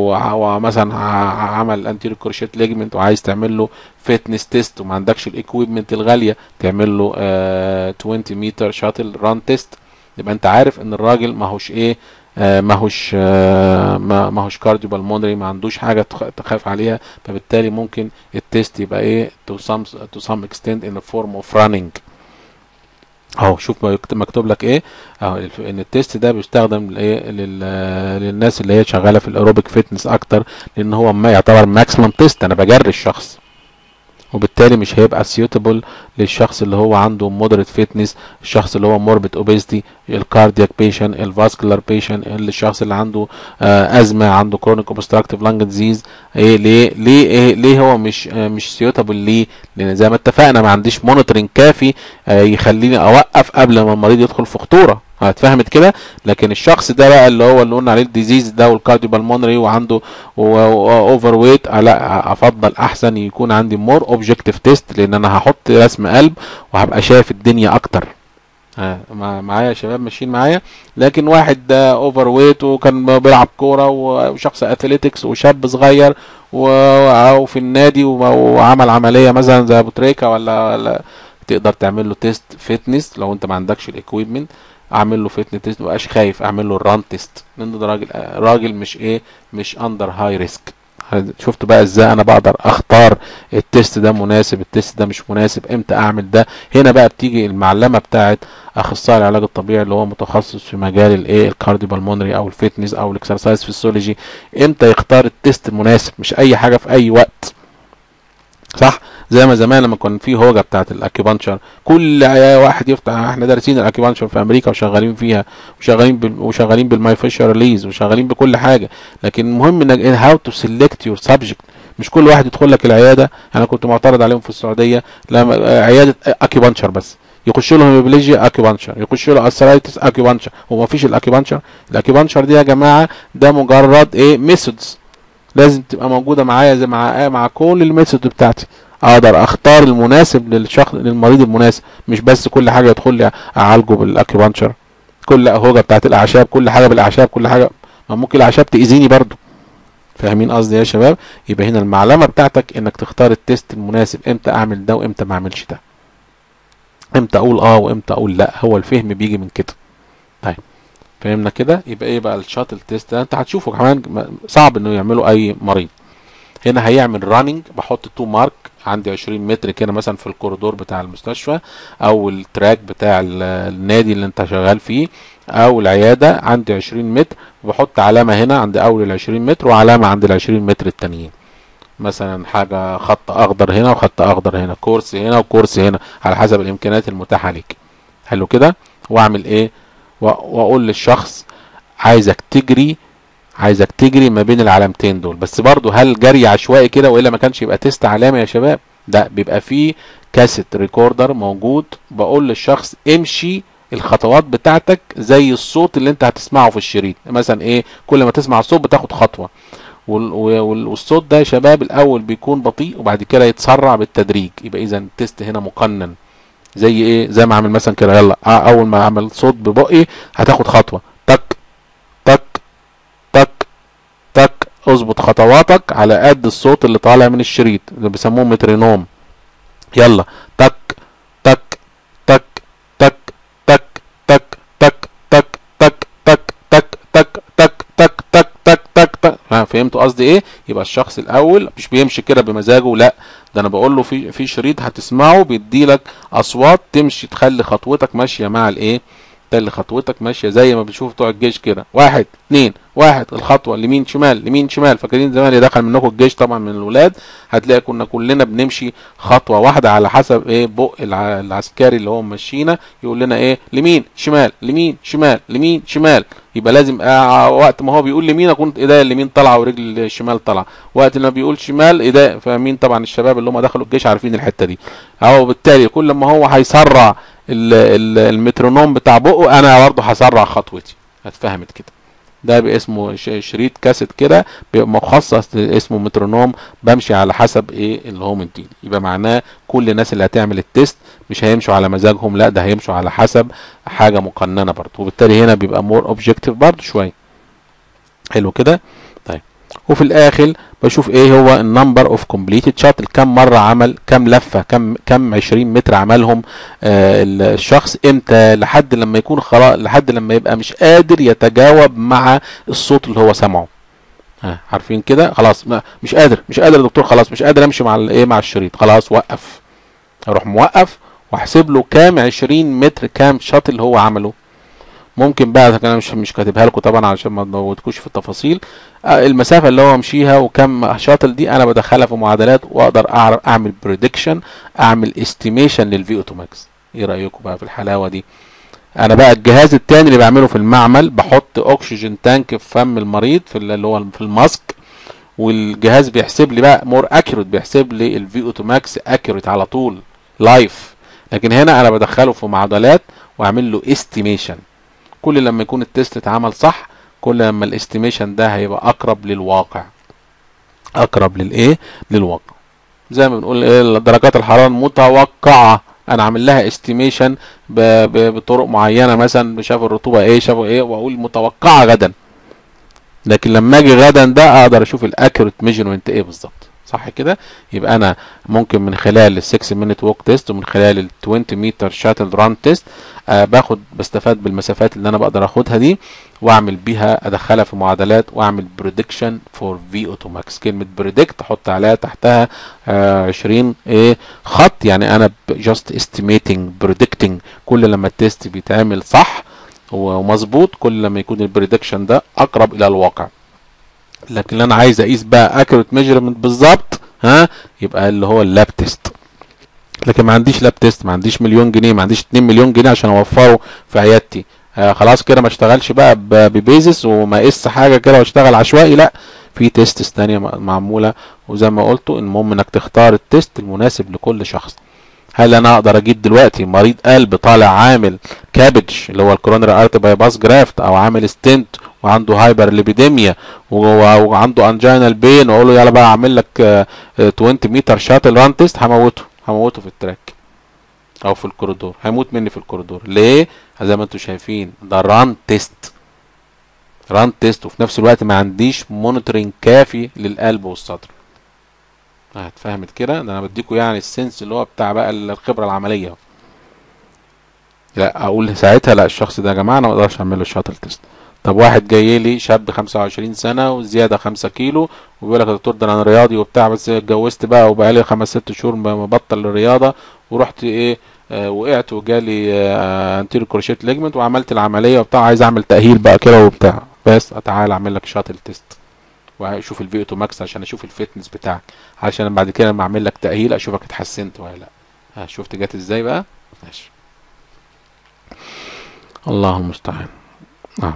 ومثلا عمل انتيريو كروشيت ليجمنت وعايز تعمل له فيتنس تيست وما عندكش الاكويبمنت الغاليه تعمل له آه 20 متر شاتل ران تيست يبقى انت عارف ان الراجل ما هوش ايه آه ماهوش آه ما هوش كارديو بالمونري ما عندوش حاجه تخاف عليها فبالتالي ممكن التيست يبقى ايه to some to some extent in the form of running اهو شوف مكتوب لك ايه اهو ان التيست ده بيستخدم لايه للناس اللي هي شغاله في الايروبيك فيتنس اكتر لان هو ما يعتبر ماكسيمم تيست انا بجري الشخص وبالتالي مش هيبقى سيوتابل للشخص اللي هو عنده مودريت فيتنس الشخص اللي هو موربت اوبيزيتي الكاردياك بيشن الفاسكولار بيشن الشخص اللي عنده آه ازمه عنده كرونيك اوبستراكتيف لانج ديزيز ايه ليه ليه إيه ليه هو مش آه مش سيوتابل ليه لان زي ما اتفقنا ما عنديش مونيتورنج كافي آه يخليني اوقف قبل ما المريض يدخل في خطوره اتفهمت كده لكن الشخص ده بقى اللي هو اللي قلنا عليه الديزيز ده والكارديو بالمونري وعنده اوفر ويت لا افضل احسن يكون عندي مور اوبجكتيف تيست لان انا هحط رسم قلب وهبقى شايف الدنيا اكتر معايا يا شباب ماشيين معايا لكن واحد ده اوفر ويت وكان بيلعب كوره وشخص اثليتكس وشاب صغير او في النادي وعمل عمليه مثلا زي ابو تريكه ولا, ولا تقدر تعمل له تيست فيتنس لو انت ما عندكش الاكويبمنت اعمل له فيتنس تيست مبقاش خايف اعمل له الران تيست لان ده راجل راجل مش ايه مش اندر هاي ريسك شفت بقى ازاي انا بقدر اختار التيست ده مناسب التيست ده مش مناسب امتى اعمل ده هنا بقى بتيجي المعلمه بتاعت اخصائي العلاج الطبيعي اللي هو متخصص في مجال الايه الكارديو بالمونري او الفيتنس او الاكسرسايز فيسيولوجي امتى يختار التيست المناسب مش اي حاجه في اي وقت صح زي ما زمان لما كان في هوجه بتاعت الاكيبانشر كل واحد يفتح احنا دارسين الاكيبانشر في امريكا وشغالين فيها وشغالين بال وشغالين بالماي فيشر ريليز وشغالين بكل حاجه لكن المهم انك هاو تو سيلكت يور سبجكت مش كل واحد يدخل لك العياده انا كنت معترض عليهم في السعوديه لما عياده اكيبانشر بس يخش له هيموبليجيا اكيبانشر يخش له اسرايتس اكيبانشر هو مفيش الاكيبانشر الاكيبانشر دي يا جماعه ده مجرد ايه ميثودز لازم تبقى موجوده معايا زي مع مع كل الميثود بتاعتي اقدر اختار المناسب للشخص للمريض المناسب مش بس كل حاجه يدخل لي اعالجه بالاكيبانشر كل اهوجه بتاعت الاعشاب كل حاجه بالاعشاب كل حاجه ما ممكن الاعشاب تاذيني برضو فاهمين قصدي يا شباب يبقى هنا المعلومه بتاعتك انك تختار التيست المناسب امتى اعمل ده وامتى ما اعملش ده امتى اقول اه وامتى اقول لا هو الفهم بيجي من كده طيب فهمنا كده يبقى ايه بقى الشاتل تيست ده انت هتشوفه كمان صعب انه يعمله اي مريض هنا هيعمل راننج بحط تو مارك عندي 20 متر كده مثلا في الكوريدور بتاع المستشفى او التراك بتاع النادي اللي انت شغال فيه او العياده عندي 20 متر وبحط علامه هنا عند اول ال 20 متر وعلامه عند ال 20 متر التانيين مثلا حاجه خط اخضر هنا وخط اخضر هنا كورس هنا وكورس هنا على حسب الامكانيات المتاحه ليك حلو كده واعمل ايه واقول للشخص عايزك تجري عايزك تجري ما بين العلامتين دول بس برضو هل جري عشوائي كده والا ما كانش يبقى تيست علامه يا شباب ده بيبقى فيه كاسيت ريكوردر موجود بقول للشخص امشي الخطوات بتاعتك زي الصوت اللي انت هتسمعه في الشريط مثلا ايه كل ما تسمع الصوت بتاخد خطوه والصوت ده يا شباب الاول بيكون بطيء وبعد كده يتسرع بالتدريج يبقى اذا التيست هنا مقنن زي ايه زي ما اعمل مثلا كده يلا اول ما اعمل صوت ببقي هتاخد خطوه تك تك تك تك اظبط خطواتك على قد الصوت اللي طالع من الشريط اللي بيسموه مترونوم يلا تك تك تك تك تك تك تك تك تك تك تك تك تك تك تك تك تك تك فهمتوا قصدي ايه يبقى الشخص الاول مش بيمشي كده بمزاجه لا ده انا بقول له في في شريط هتسمعه بيدي لك اصوات تمشي تخلي خطوتك ماشيه مع الايه تخلي خطوتك ماشيه زي ما بنشوف بتوع الجيش كده واحد اتنين واحد الخطوه اليمين شمال يمين شمال فاكرين زمان اللي دخل منكم الجيش طبعا من الولاد هتلاقي كنا كلنا بنمشي خطوه واحده على حسب ايه بق العسكري اللي هو ماشينا يقول لنا ايه لمين شمال لمين شمال لمين شمال يبقى لازم آه وقت ما هو بيقول لمين اكون ايديا اليمين طالعه ورجل الشمال طالعه وقت ما بيقول شمال ايديا فاهمين طبعا الشباب اللي هم دخلوا الجيش عارفين الحته دي او بالتالي كل ما هو هيسرع المترونوم بتاع بقه انا برضه هسرع خطوتي اتفهمت كده ده باسمه شريط كاسيت كده بيبقى مخصص اسمه مترونوم بمشي على حسب ايه اللي هو مديني يبقى معناه كل الناس اللي هتعمل التيست مش هيمشوا على مزاجهم لا ده هيمشوا على حسب حاجه مقننه برضه وبالتالي هنا بيبقى مور اوبجكتيف برضه شويه حلو كده طيب وفي الاخر بشوف ايه هو النمبر اوف كومبليتد شاتل كم مره عمل كم لفه كم كم 20 متر عملهم آه الشخص امتى لحد لما يكون خلاص لحد لما يبقى مش قادر يتجاوب مع الصوت اللي هو سمعه آه عارفين كده خلاص ما مش قادر مش قادر يا دكتور خلاص مش قادر امشي مع الايه مع الشريط خلاص وقف اروح موقف واحسب له كام 20 متر كام شاتل هو عمله ممكن بقى انا مش مش كاتبها لكم طبعا علشان ما تدوتكوش في التفاصيل المسافه اللي هو مشيها وكم شاطل دي انا بدخلها في معادلات واقدر اعرف اعمل بريدكشن اعمل استيميشن للفي اوتوماكس ايه رايكم بقى في الحلاوه دي انا بقى الجهاز التاني اللي بعمله في المعمل بحط اكسجين تانك في فم المريض في اللي هو في الماسك والجهاز بيحسب لي بقى مور اكيوريت بيحسب لي الفي اوتوماكس اكيوريت على طول لايف لكن هنا انا بدخله في معادلات واعمل له استيميشن كل لما يكون التيست اتعمل صح كل لما الاستيميشن ده هيبقى اقرب للواقع اقرب للايه للواقع زي ما بنقول ايه درجات الحراره المتوقعه انا عامل لها استيميشن بطرق معينه مثلا شاف الرطوبه ايه شافوا ايه واقول متوقعه غدا لكن لما اجي غدا ده اقدر اشوف الاكيوريت ميجرمنت ايه بالظبط صح كده يبقى انا ممكن من خلال ال 6 مينت ووك تيست ومن خلال ال 20 متر شاتل ران تيست آه باخد بستفاد بالمسافات اللي انا بقدر اخدها دي واعمل بيها ادخلها في معادلات واعمل بريدكشن فور في اوتوماكس كلمه بريدكت احط عليها تحتها آه 20 ايه خط يعني انا جاست استيميتنج بريدكتنج كل لما التيست بيتعمل صح ومظبوط كل لما يكون البريدكشن ده اقرب الى الواقع لكن انا عايز اقيس بقى اكيوريت ميجرمنت بالظبط ها يبقى اللي هو اللاب تيست لكن ما عنديش لاب تيست ما عنديش مليون جنيه ما عنديش 2 مليون جنيه عشان اوفره في عيادتي آه خلاص كده ما اشتغلش بقى ببيزس وما اقيس حاجه كده واشتغل عشوائي لا في تيستس تانية معموله وزي ما قلتوا المهم انك تختار التيست المناسب لكل شخص هل انا اقدر اجيب دلوقتي مريض قلب طالع عامل كابج اللي هو الكورونري ارت باي باس جرافت او عامل ستنت وعنده هايبر ليبيديميا وعنده انجينال بين واقول له يلا بقى اعمل لك 20 متر شاتل ران تيست هموته هموته في التراك او في الكوريدور هيموت مني في الكوريدور ليه زي ما انتم شايفين ده ران تيست ران تيست وفي نفس الوقت ما عنديش مونيتورنج كافي للقلب والصدر هتفهمت كده ده انا بديكوا يعني السنس اللي هو بتاع بقى الخبره العمليه لا اقول ساعتها لا الشخص ده يا جماعه انا ما اقدرش اعمل له شاتل تيست طب واحد جاي لي شاب 25 سنه وزياده 5 كيلو وبيقول لك يا دكتور ده انا رياضي وبتاع بس اتجوزت بقى وبقالي خمس ست شهور مبطل الرياضه ورحت ايه آه وقعت وجالي آه انتيرو كروشيت ليجمنت وعملت العمليه وبتاع عايز اعمل تاهيل بقى كده وبتاع بس تعالى اعمل لك شاتل تيست واشوف الفي تو ماكس عشان اشوف الفتنس بتاعك عشان بعد كده لما اعمل لك تاهيل اشوفك اتحسنت ولا لا ها شفت جت ازاي بقى ماشي الله المستعان اه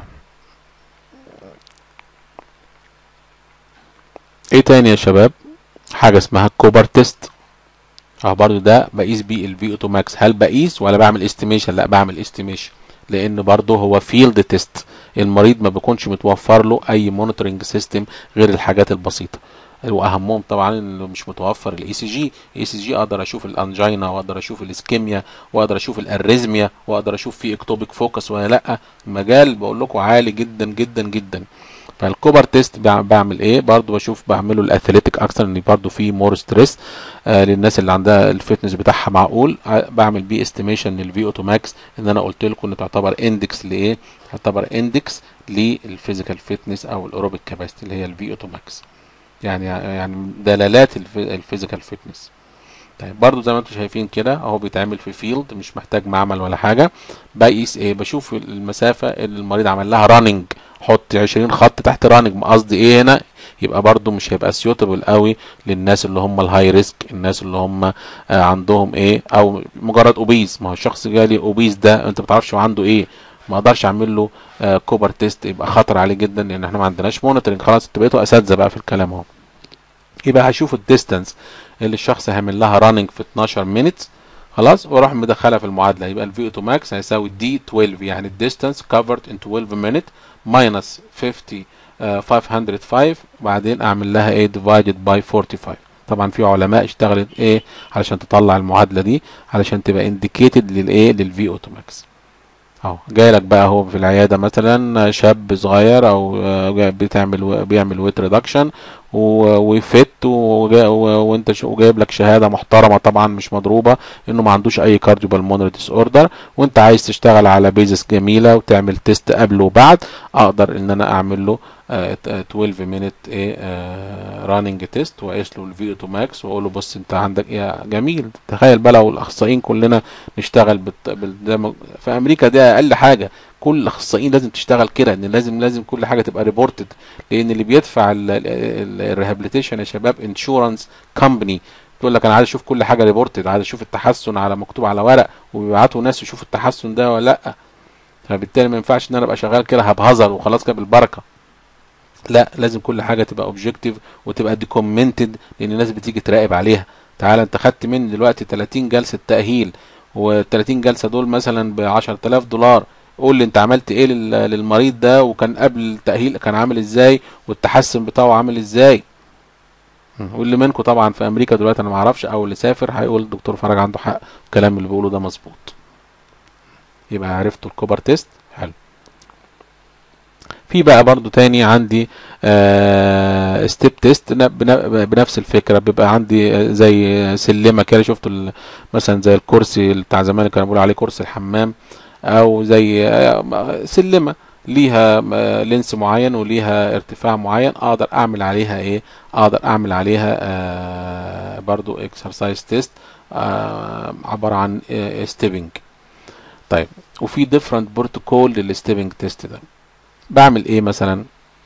ايه تاني يا شباب حاجه اسمها الكوبر تيست اه برضو ده بقيس بيه الفي اوتو ماكس هل بقيس ولا بعمل استيميشن لا بعمل استيميشن لان برضو هو فيلد تيست المريض ما بيكونش متوفر له اي مونيتورنج سيستم غير الحاجات البسيطه واهمهم طبعا انه مش متوفر الاي سي جي الاي سي جي اقدر اشوف الانجينا واقدر اشوف الاسكيميا واقدر اشوف الاريزميا واقدر اشوف في اكتوبيك فوكس ولا لا المجال بقول لكم عالي جدا جدا جدا فالكوبر تيست بعمل ايه برضو بشوف بعمله الاثليتيك اكتر ان برضو في مور ستريس آه للناس اللي عندها الفتنس بتاعها معقول بعمل بيه استيميشن للفي اوتو ماكس ان انا قلت لكم ان تعتبر اندكس لايه تعتبر اندكس للفيزيكال فيتنس او الاوروبيك كاباسيتي اللي هي الفي اوتو ماكس يعني يعني دلالات الفيزيكال فيتنس طيب برضو زي ما انتم شايفين كده اهو بيتعمل في فيلد مش محتاج معمل ولا حاجه بقيس ايه بشوف المسافه اللي المريض عمل لها راننج حط 20 خط تحت راننج قصدي ايه هنا يبقى برضو مش هيبقى سيوتبل قوي للناس اللي هم الهاي ريسك الناس اللي هم آه عندهم ايه او مجرد اوبيز ما هو الشخص جالي اوبيز ده انت ما بتعرفش هو عنده ايه ما اقدرش اعمل له آه كوبر تيست يبقى خطر عليه جدا لان احنا ما عندناش مونيتورنج خلاص انتوا بقيتوا اساتذه بقى في الكلام اهو يبقى هشوف الديستانس اللي الشخص هيعمل لها راننج في 12 مينت خلاص واروح مدخلها في المعادله يبقى الفي اوتو ماكس هيساوي دي 12 يعني الديستانس كفرد ان 12 مينت ماينس 50 uh, 505 وبعدين اعمل لها ايه ديفايدد باي 45 طبعا في علماء اشتغلت ايه علشان تطلع المعادله دي علشان تبقى انديكيتد للايه للفي اوتو ماكس اهو جاي لك بقى هو في العياده مثلا شاب صغير او بتعمل بيعمل ويت ريدكشن وفت وانت وجايب لك شهاده محترمه طبعا مش مضروبه انه ما عندوش اي كارديو بالمونري ديس اوردر وانت عايز تشتغل على بيزس جميله وتعمل تيست قبل وبعد اقدر ان انا اعمل له 12 مينت ايه راننج تيست واقيس له الفي اوتو ماكس واقول له بص انت عندك ايه جميل تخيل بقى لو الاخصائيين كلنا نشتغل بال في امريكا دي اقل حاجه كل الاخصائيين لازم تشتغل كده ان لازم لازم كل حاجه تبقى ريبورتد لان اللي بيدفع الريهابيليتيشن يا شباب انشورنس كومباني تقول لك انا عايز اشوف كل حاجه ريبورتد عايز اشوف التحسن على مكتوب على ورق وبيبعتوا ناس يشوفوا التحسن ده ولا لا فبالتالي ما ينفعش ان انا ابقى شغال كده هبهزر وخلاص كده بالبركه لا لازم كل حاجه تبقى اوبجكتيف وتبقى ديكومنتد لان الناس بتيجي تراقب عليها تعالى انت خدت مني دلوقتي 30 جلسه تاهيل و30 جلسه دول مثلا ب 10000 دولار قول لي انت عملت ايه للمريض ده وكان قبل التاهيل كان عامل ازاي والتحسن بتاعه عامل ازاي واللي منكم طبعا في امريكا دلوقتي انا ما اعرفش او اللي سافر هيقول الدكتور فرج عنده حق الكلام اللي بيقوله ده مظبوط يبقى عرفتوا الكوبر تيست حلو في بقى برضو تاني عندي آه ستيب تيست بنفس الفكره بيبقى عندي زي سلمه كده شفت مثلا زي الكرسي بتاع زمان كانوا بيقولوا عليه كرسي الحمام او زي سلمه ليها لينس معين وليها ارتفاع معين اقدر اعمل عليها ايه اقدر اعمل عليها آه برضو اكسرسايز تيست آه عباره عن ستيبنج طيب وفي ديفرنت بروتوكول للستيبنج تيست ده بعمل ايه مثلا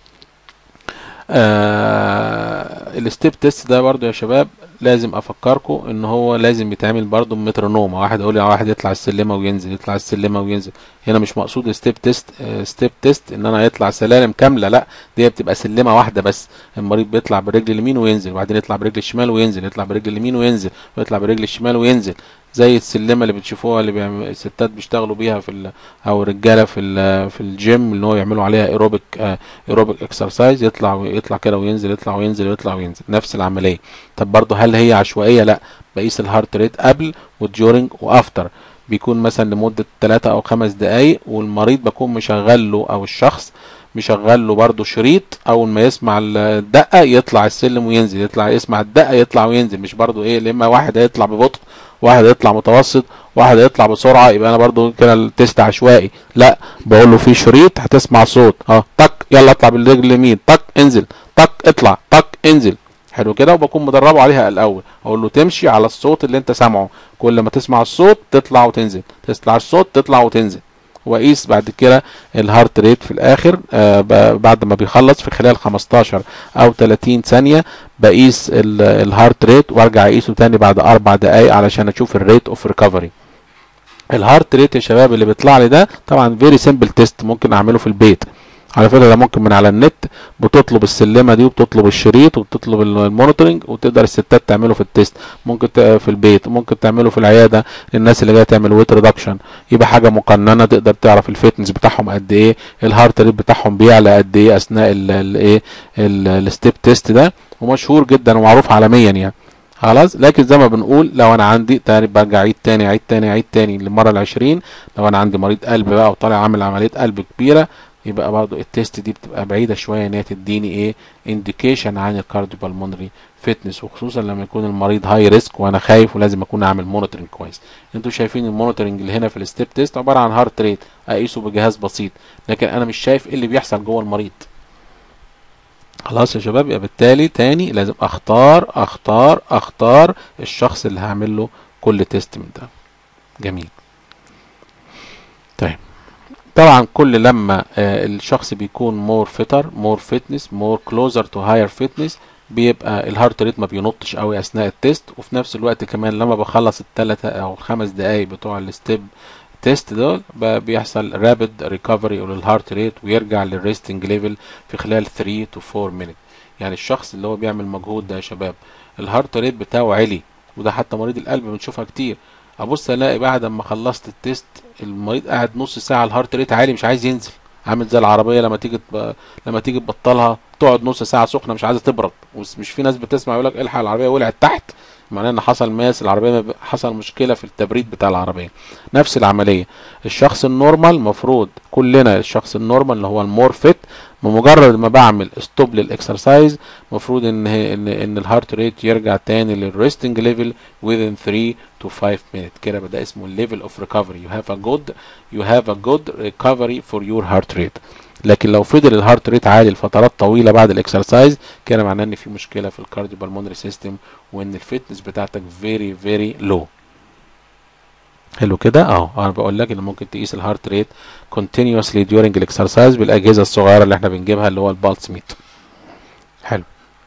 آه الستيب تيست ده برضو يا شباب لازم افكركم ان هو لازم يتعمل برضو بمترونوم واحد يقول لي واحد يطلع السلمه وينزل يطلع السلمه وينزل هنا مش مقصود ستيب تيست ستيب تيست ان انا يطلع سلالم كامله لا دي بتبقى سلمه واحده بس المريض بيطلع بالرجل اليمين وينزل وبعدين يطلع برجل الشمال وينزل يطلع برجل اليمين وينزل ويطلع برجل الشمال وينزل زي السلمه اللي بتشوفوها اللي بيعمل الستات بيشتغلوا بيها في ال او الرجاله في ال في الجيم اللي هو يعملوا عليها ايروبيك ايروبيك اكسرسايز يطلع يطلع كده وينزل يطلع وينزل يطلع وينزل نفس العمليه طب برضه هل هي عشوائيه لا بقيس الهارت ريت قبل وديورنج وافتر بيكون مثلا لمده 3 او 5 دقائق والمريض بكون مشغل له او الشخص مشغل له برضه شريط اول ما يسمع الدقه يطلع السلم وينزل يطلع يسمع الدقه يطلع وينزل مش برضه ايه لما واحد هيطلع ببطء واحد هيطلع متوسط واحد هيطلع بسرعه يبقى انا برضو كده التيست عشوائي لا بقول له في شريط هتسمع صوت اه طق يلا اطلع بالرجل اليمين طق انزل طق اطلع طق انزل حلو كده وبكون مدربه عليها الاول اقول له تمشي على الصوت اللي انت سامعه كل ما تسمع الصوت تطلع وتنزل تسمع الصوت تطلع وتنزل واقيس بعد كده الهارت ريت في الاخر آه بعد ما بيخلص في خلال 15 او 30 ثانيه بقيس الهارت ريت وارجع اقيسه تاني بعد اربع دقائق علشان اشوف الريت اوف ريكفري الهارت ريت يا شباب اللي بيطلع لي ده طبعا فيري سيمبل تيست ممكن اعمله في البيت على فكره ده ممكن من على النت بتطلب السلمه دي وبتطلب الشريط وبتطلب المونيتورنج وتقدر الستات تعمله في التيست ممكن في البيت ممكن تعمله في العياده للناس اللي جايه تعمل ويت ريدكشن يبقى حاجه مقننه تقدر تعرف الفيتنس بتاعهم قد ايه الهارت ريت بتاعهم بيعلى قد ايه اثناء الايه الستيب تيست ده ومشهور جدا ومعروف عالميا يعني خلاص لكن زي ما بنقول لو انا عندي تاني برجع عيد تاني عيد تاني عيد تاني للمره العشرين لو انا عندي مريض قلب بقى وطالع عامل عمليه قلب كبيره يبقى برضو التيست دي بتبقى بعيده شويه ان هي تديني ايه انديكيشن عن الكارديوبالمونري فيتنس وخصوصا لما يكون المريض هاي ريسك وانا خايف ولازم اكون اعمل مونيتورنج كويس انتوا شايفين المونيتورنج اللي هنا في الستيب تيست عباره عن هارت ريت اقيسه بجهاز بسيط لكن انا مش شايف ايه اللي بيحصل جوه المريض خلاص يا شباب يبقى بالتالي تاني لازم اختار اختار اختار الشخص اللي هعمل له كل تيست من ده جميل طيب طبعا كل لما آه الشخص بيكون مور فيتر مور فيتنس مور كلوزر تو هاير فيتنس بيبقى الهارت ريت ما بينطش قوي اثناء التيست وفي نفس الوقت كمان لما بخلص الثلاثة او الخمس دقايق بتوع الستيب تيست دول بيحصل رابid ريكفري للهارت ريت ويرجع للريستنج ليفل في خلال 3 to 4 مينت يعني الشخص اللي هو بيعمل مجهود ده يا شباب الهارت ريت بتاعه عالي وده حتى مريض القلب بنشوفها كتير ابص الاقي بعد ما خلصت التيست المريض قاعد نص ساعه الهارت ريت عالي مش عايز ينزل عامل زي العربيه لما تيجي تب... لما تيجي تبطلها تقعد نص ساعه سخنه مش عايزه تبرد مش في ناس بتسمع يقول لك الحق العربيه ولعت تحت معناه ان حصل ماس العربيه حصل مشكله في التبريد بتاع العربيه نفس العمليه الشخص النورمال المفروض كلنا الشخص النورمال اللي هو المور فيت بمجرد ما بعمل ستوب للاكسرسايز المفروض ان ان ان الهارت ريت يرجع تاني للريستنج ليفل within 3 to 5 minutes كده ده اسمه الليفل اوف ريكفري you have a good you have a good recovery for your heart rate لكن لو فضل الهارت ريت عالي لفترات طويله بعد الاكسرسايز كده معناه ان في مشكله في الكارديوبالمونري سيستم وان الفتنس بتاعتك فيري فيري لو حلو كده اهو انا بقول لك ان ممكن تقيس الهارت ريت continuously during الاكسرسايز بالاجهزه الصغيره اللي احنا بنجيبها اللي هو البالس ميت حلو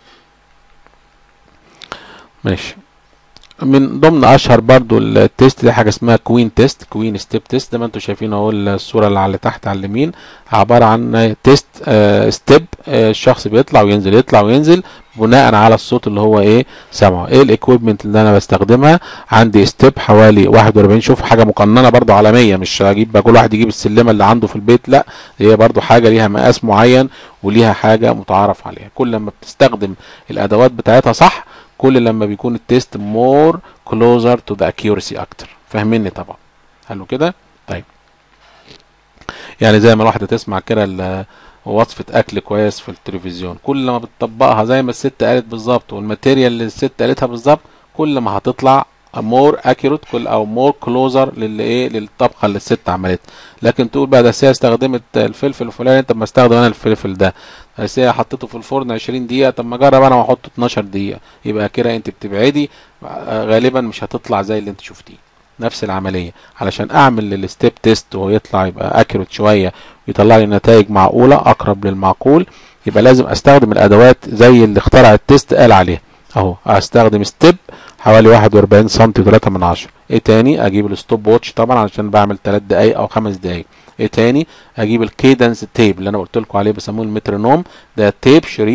ماشي من ضمن اشهر برضو التيست دي حاجه اسمها كوين تيست كوين ستيب تيست زي ما انتم شايفين اهو الصوره اللي على تحت على اليمين عباره عن تيست آه ستيب آه الشخص بيطلع وينزل يطلع وينزل بناء على الصوت اللي هو ايه سامعه ايه الاكويبمنت اللي انا بستخدمها عندي ستيب حوالي 41 شوف حاجه مقننه برضو عالميه مش هجيب كل واحد يجيب السلمه اللي عنده في البيت لا هي برضو حاجه ليها مقاس معين وليها حاجه متعارف عليها كل لما بتستخدم الادوات بتاعتها صح كل لما بيكون التيست مور كلوزر تو ذا اكيورسي اكتر فاهميني طبعا حلو كده طيب يعني زي ما الواحده تسمع كده وصفة أكل كويس في التلفزيون كل ما بتطبقها زي ما الست قالت بالظبط والماتيريال اللي الست قالتها بالظبط كل ما هتطلع مور اكيوريت كل او مور كلوزر للي ايه للطبخه اللي الست عملتها لكن تقول بقى ده هي استخدمت الفلفل الفلاني طب ما استخدم انا الفلفل ده بس هي حطيته في الفرن 20 دقيقه طب ما اجرب انا واحطه 12 دقيقه يبقى كده انت بتبعدي غالبا مش هتطلع زي اللي انت شفتيه نفس العمليه علشان اعمل الستيب تيست ويطلع يبقى اكيوريت شويه ويطلع لي نتائج معقوله اقرب للمعقول يبقى لازم استخدم الادوات زي اللي اخترع التيست قال عليها اهو استخدم ستيب حوالي 41 سم 3 من 10 ايه تاني اجيب الستوب واتش طبعا علشان بعمل 3 دقايق او 5 دقايق ايه تاني اجيب الكيدنس تيب اللي انا قلت لكم عليه بيسموه المترونوم ده تيب شريط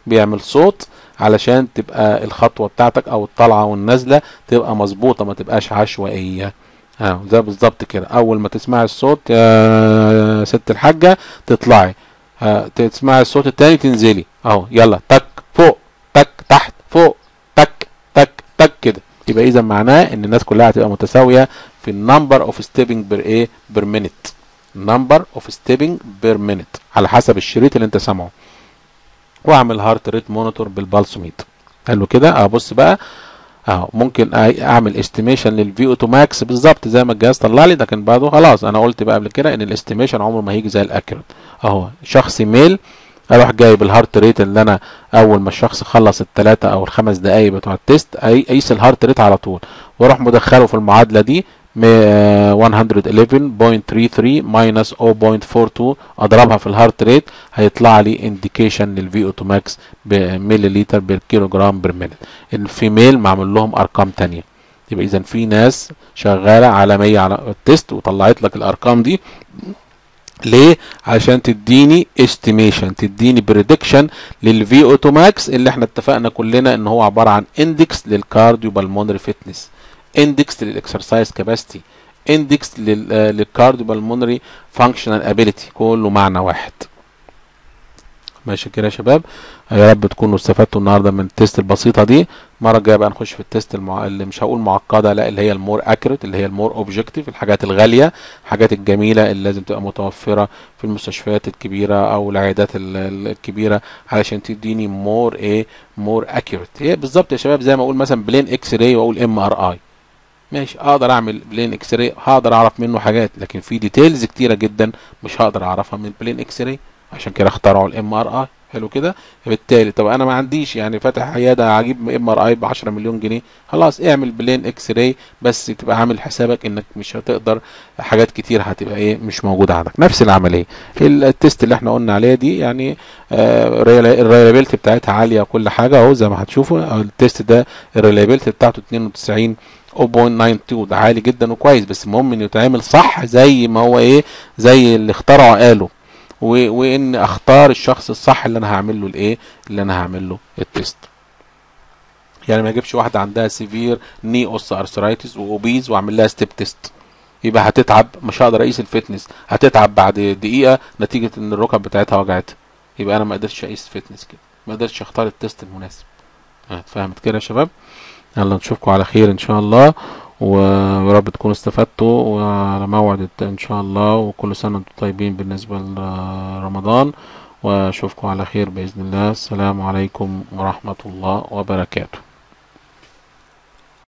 بيعمل صوت علشان تبقى الخطوه بتاعتك او الطلعه والنازله تبقى مظبوطه ما تبقاش عشوائيه اه زي بالظبط كده اول ما تسمعي الصوت يا ست الحاجه تطلعي آه تسمعي الصوت التاني تنزلي اهو يلا تك فوق تك تحت فوق تك تك تك كده يبقى اذا معناه ان الناس كلها هتبقى متساويه في النمبر اوف ستيبنج بير ايه بير مينيت نمبر اوف ستيبنج بير مينيت على حسب الشريط اللي انت سامعه واعمل هارت ريت مونيتور بالبالسوميتر حلو كده ابص بقى اهو ممكن اعمل استيميشن للفي اوتو ماكس بالظبط زي ما الجهاز طلع لي لكن برضه خلاص انا قلت بقى قبل كده ان الاستيميشن عمره ما هيجي زي الاكيوريت اهو شخص ميل اروح جايب الهارت ريت اللي انا اول ما الشخص خلص الثلاثه او الخمس دقايق بتوع التيست اقيس الهارت ريت على طول واروح مدخله في المعادله دي 111.33 ماينس 0.42 اضربها في الهارت ريت هيطلع لي انديكيشن للفي اوتو ماكس بملي لتر بالكيلو جرام بير مينت الفيميل معمول لهم ارقام تانية يبقى اذا في ناس شغاله عالميه على التيست وطلعت لك الارقام دي ليه عشان تديني استيميشن تديني بريدكشن للفي اوتو ماكس اللي احنا اتفقنا كلنا ان هو عباره عن اندكس للكارديو بالمونري فيتنس اندكس للاكسرسايز كاباسيتي اندكس للكارديو بالمونري فانكشنال ابيليتي كله معنى واحد ماشي كده يا شباب يا رب تكونوا استفدتوا النهارده من التيست البسيطه دي المره الجايه بقى نخش في التيست المع... اللي مش هقول معقده لا اللي هي المور اكيوريت اللي هي المور اوبجكتيف الحاجات الغاليه الحاجات الجميله اللي لازم تبقى متوفره في المستشفيات الكبيره او العيادات الكبيره علشان تديني مور ايه مور اكيوريت هي بالظبط يا شباب زي ما اقول مثلا بلين اكس راي واقول ام ار اي ماشي اقدر اعمل بلين اكس راي هقدر اعرف منه حاجات لكن في ديتيلز كتيره جدا مش هقدر اعرفها من بلين اكس راي عشان كده اخترعوا الام ار اي حلو كده فبالتالي طب انا ما عنديش يعني فاتح عياده هجيب ام ار اي ب 10 مليون جنيه خلاص اعمل بلين اكس راي بس تبقى عامل حسابك انك مش هتقدر حاجات كتير هتبقى ايه مش موجوده عندك نفس العمليه التيست اللي احنا قلنا عليه دي يعني آه الريلابيلتي بتاعتها عاليه وكل حاجه اهو زي ما هتشوفوا التيست ده الريلابيلتي بتاعته 92 0.92 ده عالي جدا وكويس بس المهم انه يتعمل صح زي ما هو ايه زي اللي اخترعه قالوا وان اختار الشخص الصح اللي انا هعمل له الايه اللي انا هعمل له التيست يعني ما اجيبش واحده عندها سيفير ني اوس ارثرايتس واوبيز واعمل لها ستيب تيست يبقى هتتعب مش هقدر اقيس الفتنس هتتعب بعد دقيقه نتيجه ان الركب بتاعتها وجعتها يبقى انا ما قدرتش اقيس فتنس كده ما قدرتش اختار التيست المناسب فهمت كده يا شباب يلا نشوفكم على خير ان شاء الله ويا رب تكونوا استفدتوا وعلى موعد ان شاء الله وكل سنه وانتم طيبين بالنسبه لرمضان واشوفكم على خير باذن الله السلام عليكم ورحمه الله وبركاته